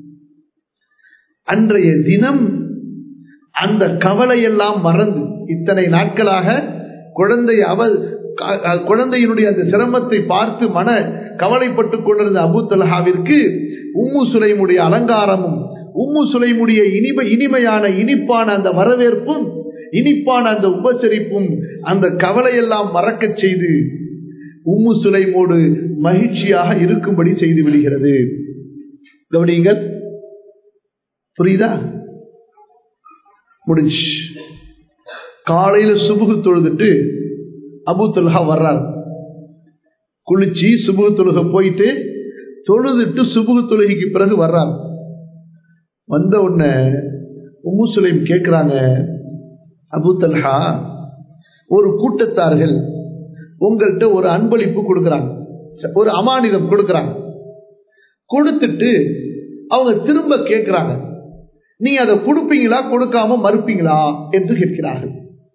அன்றைய தினம் அந்த கவலையெல்லாம் மறந்து இத்தனை நாட்களாக குழந்தை அவ குழந்தையினுடைய அந்த சிரமத்தை பார்த்து மன கவலைப்பட்டு கொண்டிருந்த அபு தல்ஹாவிற்கு உம்மு சுலைமுடைய அலங்காரமும் உம்மு சுலைமுடைய இனிமை இனிமையான இனிப்பான அந்த வரவேற்பும் இனிப்பான அந்த உபசரிப்பும் அந்த கவலையெல்லாம் மறக்கச் செய்து உம்மு சுலைமோடு மகிழ்ச்சியாக இருக்கும்படி செய்து விடுகிறது கவனியுங்கள் புரியுதா முடிஞ்சு காலையில சுபுகு தொழுதுட்டு அபு தொல்ஹா வர்றார் குளிச்சு சுபுகு தொழுக போயிட்டு தொழுதுட்டு சுபுகு தொழுகைக்கு பிறகு வர்றார் வந்த உடனே உம்மு சுலைம் கேட்கிறாங்க அபு தல்ஹா ஒரு கூட்டத்தார்கள் உங்கள்கிட்ட ஒரு அன்பளிப்பு கொடுக்குறாங்க ஒரு அமானிதம் கொடுக்குறாங்க கொடுத்துட்டு அவங்க திரும்ப கேட்கிறாங்க நீ அதை கொடுப்பீங்களா கொடுக்காம மறுப்பீங்களா என்று கேட்கிறார்கள்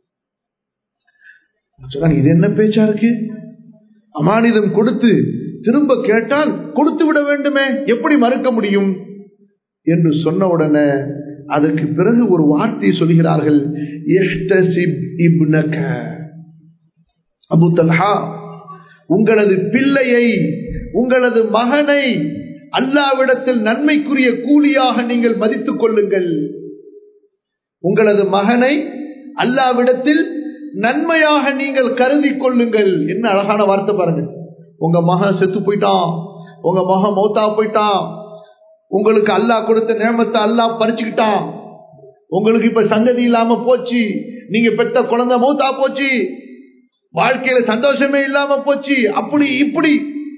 சொன்னாங்க இது என்ன பேச்சா இருக்கு அமானிதம் கொடுத்து திரும்ப கேட்டால் கொடுத்து விட வேண்டுமே எப்படி மறுக்க முடியும் என்று சொன்ன உடனே அதற்கு பிறகு ஒரு வார்த்தையை சொல்கிறார்கள் அபு தல்ஹா உங்களது பிள்ளையை உங்களது மகனை அல்லாவிடத்தில் நன்மைக்குரிய கூலியாக நீங்கள் மதித்துக் கொள்ளுங்கள் உங்களது மகனை அல்லாவிடத்தில் நன்மையாக நீங்கள் கருதி கொள்ளுங்கள் என்ன அழகான வார்த்தை பாருங்க உங்க மகன் செத்து போயிட்டான் உங்க மகன் மௌத்தா போயிட்டான் உங்களுக்கு அல்லாஹ் கொடுத்த நேமத்தை அல்லாஹ் பறிச்சுக்கிட்டான் உங்களுக்கு இப்ப சந்ததி இல்லாம போச்சு நீங்க பெத்த குழந்தை மௌத்தா போச்சு வாழ்க்கையில சந்தோஷமே இல்லாம போச்சு அப்படி இப்படி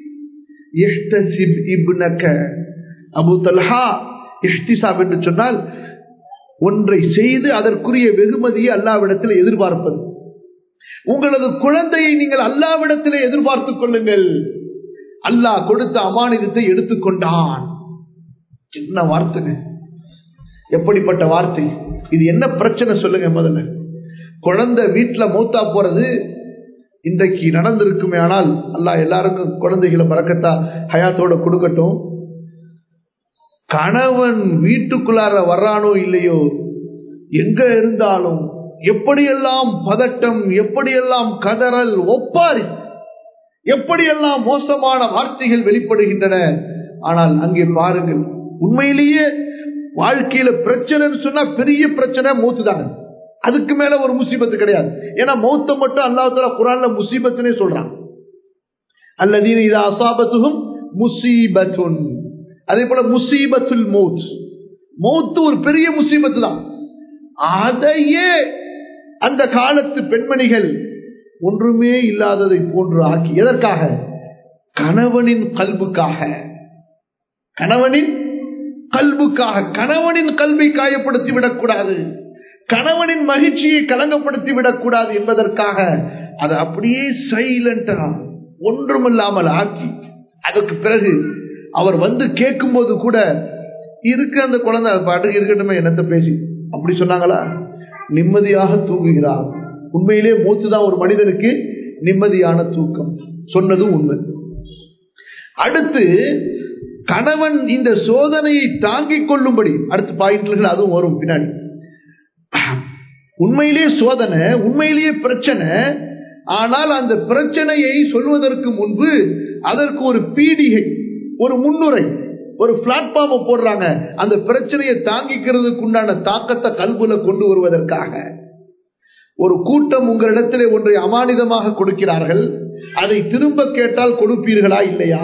அபு தல்ஹா இஹ்திசாப் என்று சொன்னால் ஒன்றை செய்து அதற்குரிய வெகுமதியை அல்லாவிடத்தில் எதிர்பார்ப்பது உங்களது குழந்தையை நீங்கள் அல்லாவிடத்திலே எதிர்பார்த்துக் கொள்ளுங்கள் அல்லாஹ் கொடுத்த அமானிதத்தை எடுத்துக்கொண்டான் சின்ன வார்த்தைங்க எப்படிப்பட்ட வார்த்தை இது என்ன பிரச்சனை சொல்லுங்க முதல்ல குழந்தை வீட்டுல மூத்தா போறது இன்றைக்கு நடந்திருக்குமே ஆனால் அல்லா எல்லாருக்கும் குழந்தைகளை பறக்கத்தா ஹயாத்தோட கொடுக்கட்டும் கணவன் வீட்டுக்குள்ளார வர்றானோ இல்லையோ எங்க இருந்தாலும் எப்படியெல்லாம் பதட்டம் எப்படியெல்லாம் கதறல் ஒப்பாரி எப்படியெல்லாம் மோசமான வார்த்தைகள் வெளிப்படுகின்றன ஆனால் அங்கே பாருங்கள் உண்மையிலேயே வாழ்க்கையில பிரச்சனைன்னு சொன்னா பெரிய பிரச்சனை மூத்து தாங்க அதுக்கு மேல ஒரு முசீபத்து கிடையாது ஏன்னா மௌத்த மட்டும் அல்லாஹால குரான்ல முசீபத்துனே சொல்றான் அல்லதீன இது அசாபத்துகும் முசீபத்துன் அதே போல முசீபத்துல் மௌத் மௌத்து ஒரு பெரிய முசீபத்து தான் அதையே அந்த காலத்து பெண்மணிகள் ஒன்றுமே இல்லாததை போன்று ஆக்கி எதற்காக கணவனின் கல்புக்காக கணவனின் கல்புக்காக கணவனின் கல்வை காயப்படுத்தி விடக்கூடாது கணவனின் மகிழ்ச்சியை கலங்கப்படுத்தி விடக்கூடாது என்பதற்காக அதை அப்படியே சைலண்டா ஒன்றுமில்லாமல் ஆக்கி அதற்கு பிறகு அவர் வந்து கேட்கும் போது கூட இருக்கு அந்த குழந்தை அது பாட்டுக்கு இருக்கட்டுமே என்னத்த பேசி அப்படி சொன்னாங்களா நிம்மதியாக தூங்குகிறார் உண்மையிலே மூத்துதான் ஒரு மனிதனுக்கு நிம்மதியான தூக்கம் சொன்னதும் உண்மை அடுத்து கணவன் இந்த சோதனையை தாங்கிக் கொள்ளும்படி அடுத்த பாயிண்ட்கள் அதுவும் வரும் பின்னாடி உண்மையிலே சோதனை உண்மையிலேயே பிரச்சனை ஆனால் அந்த பிரச்சனையை சொல்வதற்கு முன்பு அதற்கு ஒரு பீடிகை ஒரு முன்னுரை ஒரு பிளாட்ஃபார்ம் போடுறாங்க அந்த பிரச்சனையை தாங்கிக்கிறதுக்கு உண்டான தாக்கத்தை கல்புல கொண்டு வருவதற்காக ஒரு கூட்டம் உங்களிடத்திலே ஒன்றை அமானிதமாக கொடுக்கிறார்கள் அதை திரும்ப கேட்டால் கொடுப்பீர்களா இல்லையா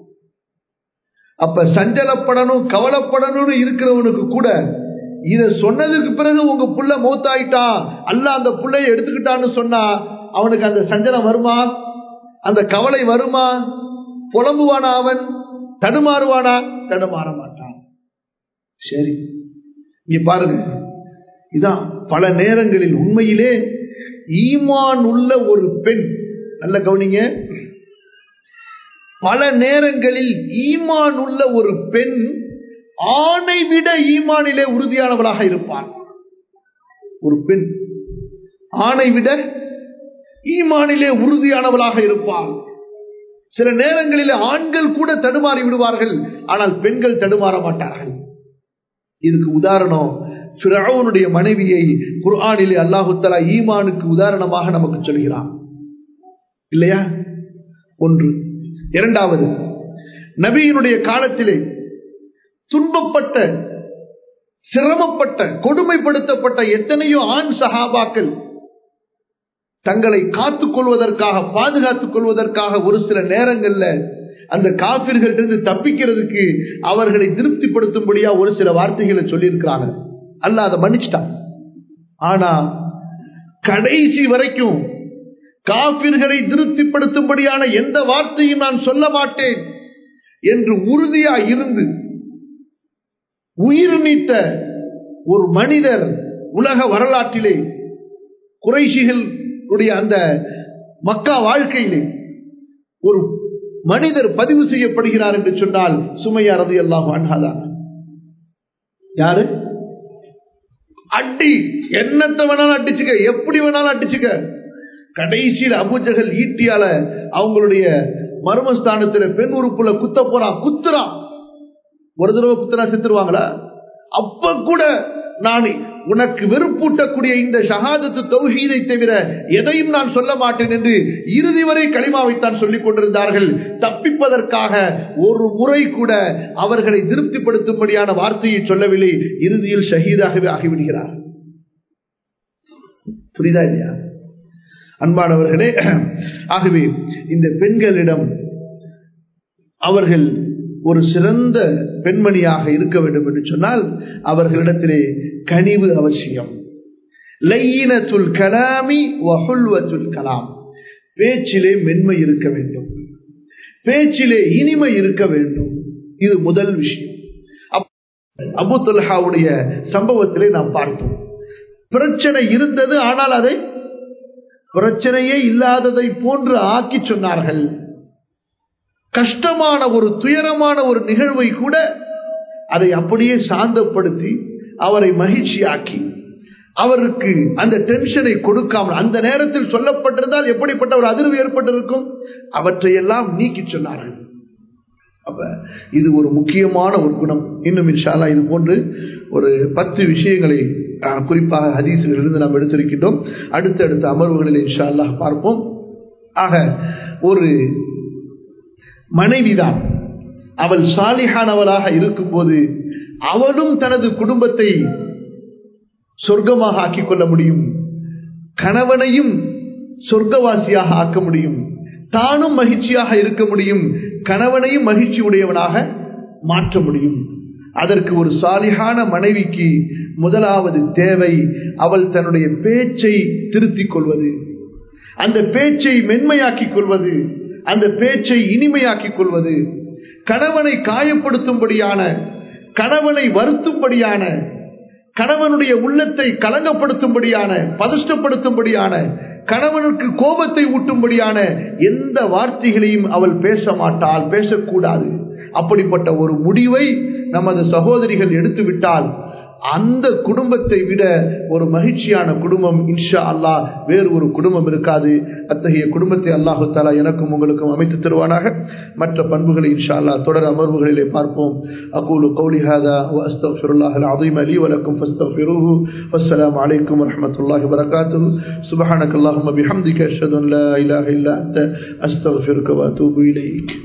அப்ப சஞ்சலப்படணும் கவலைப்படணும்னு இருக்கிறவனுக்கு கூட இத சொன்னதுக்கு பிறகு உங்க புள்ள மூத்தாயிட்டா அல்ல அந்த புள்ளைய எடுத்துக்கிட்டான்னு சொன்னா அவனுக்கு அந்த சஞ்சலம் வருமா அந்த கவலை வருமா புலம்புவானா அவன் தடுமாறுவானா தடுமாற மாட்டான் சரி இங்க பாருங்க இதான் பல நேரங்களில் உண்மையிலே ஈமான் உள்ள ஒரு பெண் நல்ல கவனிங்க பல நேரங்களில் ஈமான் உள்ள ஒரு பெண் ஆணை விட ஈமானிலே உறுதியானவளாக இருப்பான் ஒரு பெண் ஆணை விட ஈமானிலே உறுதியானவளாக இருப்பாள் சில நேரங்களில் ஆண்கள் கூட தடுமாறி விடுவார்கள் ஆனால் பெண்கள் தடுமாற மாட்டார்கள் இதுக்கு உதாரணம் பிறவுனுடைய மனைவியை குர்ஆனிலே அல்லாஹு தலா ஈமானுக்கு உதாரணமாக நமக்கு சொல்கிறான் இல்லையா ஒன்று இரண்டாவது நபியினுடைய காலத்திலே துன்பப்பட்ட சிரமப்பட்ட கொடுமைப்படுத்தப்பட்ட எத்தனையோ ஆண் சகாபாக்கள் தங்களை காத்துக் கொள்வதற்காக பாதுகாத்துக் கொள்வதற்காக ஒரு சில நேரங்கள்ல அந்த காபிர்களிருந்து தப்பிக்கிறதுக்கு அவர்களை திருப்திப்படுத்தும்படியா ஒரு சில வார்த்தைகளை சொல்லியிருக்கிறாங்க அல்ல அதை மன்னிச்சிட்டான் ஆனா கடைசி வரைக்கும் காபிர்களை திருப்திப்படுத்தும்படியான எந்த வார்த்தையும் நான் சொல்ல மாட்டேன் என்று உறுதியா இருந்து உயிர் நீத்த ஒரு மனிதர் உலக வரலாற்றிலே குறைஷிகளுடைய அந்த மக்கா வாழ்க்கையிலே ஒரு மனிதர் பதிவு செய்யப்படுகிறார் என்று சொன்னால் சுமையா ரதி அல்லாஹ் அன்ஹாதான் யாரு அடி என்னத்தை வேணாலும் அடிச்சுக்க எப்படி வேணாலும் அடிச்சுக்க கடைசியில் அபுஜகல் ஈட்டியால அவங்களுடைய மர்மஸ்தானத்துல பெண் உறுப்புல குத்த போறான் குத்துறான் ஒரு தடவை குத்துறா செத்துருவாங்களா அப்ப கூட நான் உனக்கு வெறுப்பூட்டக்கூடிய இந்த ஷஹாதத்து தௌஹீதை தவிர எதையும் நான் சொல்ல மாட்டேன் என்று இறுதி வரை களிமாவைத்தான் சொல்லிக் கொண்டிருந்தார்கள் தப்பிப்பதற்காக ஒரு முறை கூட அவர்களை திருப்திப்படுத்தும்படியான வார்த்தையை சொல்லவில்லை இறுதியில் ஷஹீதாகவே ஆகிவிடுகிறார் புரியுதா இல்லையா அன்பானவர்களே ஆகவே இந்த பெண்களிடம் அவர்கள் ஒரு சிறந்த பெண்மணியாக இருக்க வேண்டும் என்று சொன்னால் அவர்களிடத்திலே கனிவு அவசியம் லையினத்துல் கலாமி வஹுல்வத்துல் கலாம் பேச்சிலே மென்மை இருக்க வேண்டும் பேச்சிலே இனிமை இருக்க வேண்டும் இது முதல் விஷயம் அபு தொல்ஹாவுடைய சம்பவத்திலே நாம் பார்த்தோம் பிரச்சனை இருந்தது ஆனால் அதை பிரச்சனையே இல்லாததை போன்று ஆக்கி சொன்னார்கள் கஷ்டமான ஒரு துயரமான ஒரு நிகழ்வை கூட அதை அப்படியே சாந்தப்படுத்தி அவரை மகிழ்ச்சியாக்கி அவருக்கு அந்த டென்ஷனை கொடுக்காமல் அந்த நேரத்தில் சொல்லப்பட்டிருந்தால் எப்படிப்பட்ட ஒரு அதிர்வு ஏற்பட்டிருக்கும் அவற்றையெல்லாம் நீக்கி சொன்னார்கள் அப்ப இது ஒரு முக்கியமான ஒரு குணம் இன்னும் இன்ஷாலா இது போன்று ஒரு பத்து விஷயங்களை குறிப்பாக ஹதீஸிலிருந்து நாம் எடுத்திருக்கின்றோம் அடுத்தடுத்த அமர்வுகளில் இன்ஷா அல்லாஹ் பார்ப்போம் ஆக ஒரு மனைவிதான் அவள் சாலிஹானவளாக இருக்கும்போது அவளும் தனது குடும்பத்தை சொர்க்கமாக ஆக்கிக் கொள்ள முடியும் கணவனையும் சொர்க்கவாசியாக ஆக்க முடியும் தானும் மகிழ்ச்சியாக இருக்க முடியும் கணவனையும் மகிழ்ச்சி உடையவனாக மாற்ற முடியும் அதற்கு ஒரு சாலிகான மனைவிக்கு முதலாவது தேவை அவள் தன்னுடைய பேச்சை திருத்திக் கொள்வது அந்த பேச்சை மென்மையாக்கிக் கொள்வது அந்த பேச்சை இனிமையாக்கிக் கொள்வது கணவனை காயப்படுத்தும்படியான கணவனை வருத்தும்படியான கணவனுடைய உள்ளத்தை கலங்கப்படுத்தும்படியான பதஷ்டப்படுத்தும்படியான கணவனுக்கு கோபத்தை ஊட்டும்படியான எந்த வார்த்தைகளையும் அவள் பேச மாட்டாள் பேசக்கூடாது அப்படிப்பட்ட ஒரு முடிவை நமது சகோதரிகள் எடுத்துவிட்டால் அந்த குடும்பத்தை விட ஒரு மகிழ்ச்சியான குடும்பம் இன்ஷா அல்லாஹ் வேறு ஒரு குடும்பம் இருக்காது அத்தகைய குடும்பத்தை அல்லாஹு தாலா எனக்கும் உங்களுக்கும் அமைத்து தருவானாக மற்ற பண்புகளை இன்ஷா அல்லாஹ் தொடர் அமர்வுகளிலே பார்ப்போம் அகூலு கௌலி ஹாதா واستغفر الله العظيم لي ولكم فاستغفروه والسلام عليكم ورحمه الله وبركاته سبحانك اللهم بحمدك اشهد ان لا اله الا انت استغفرك واتوب اليك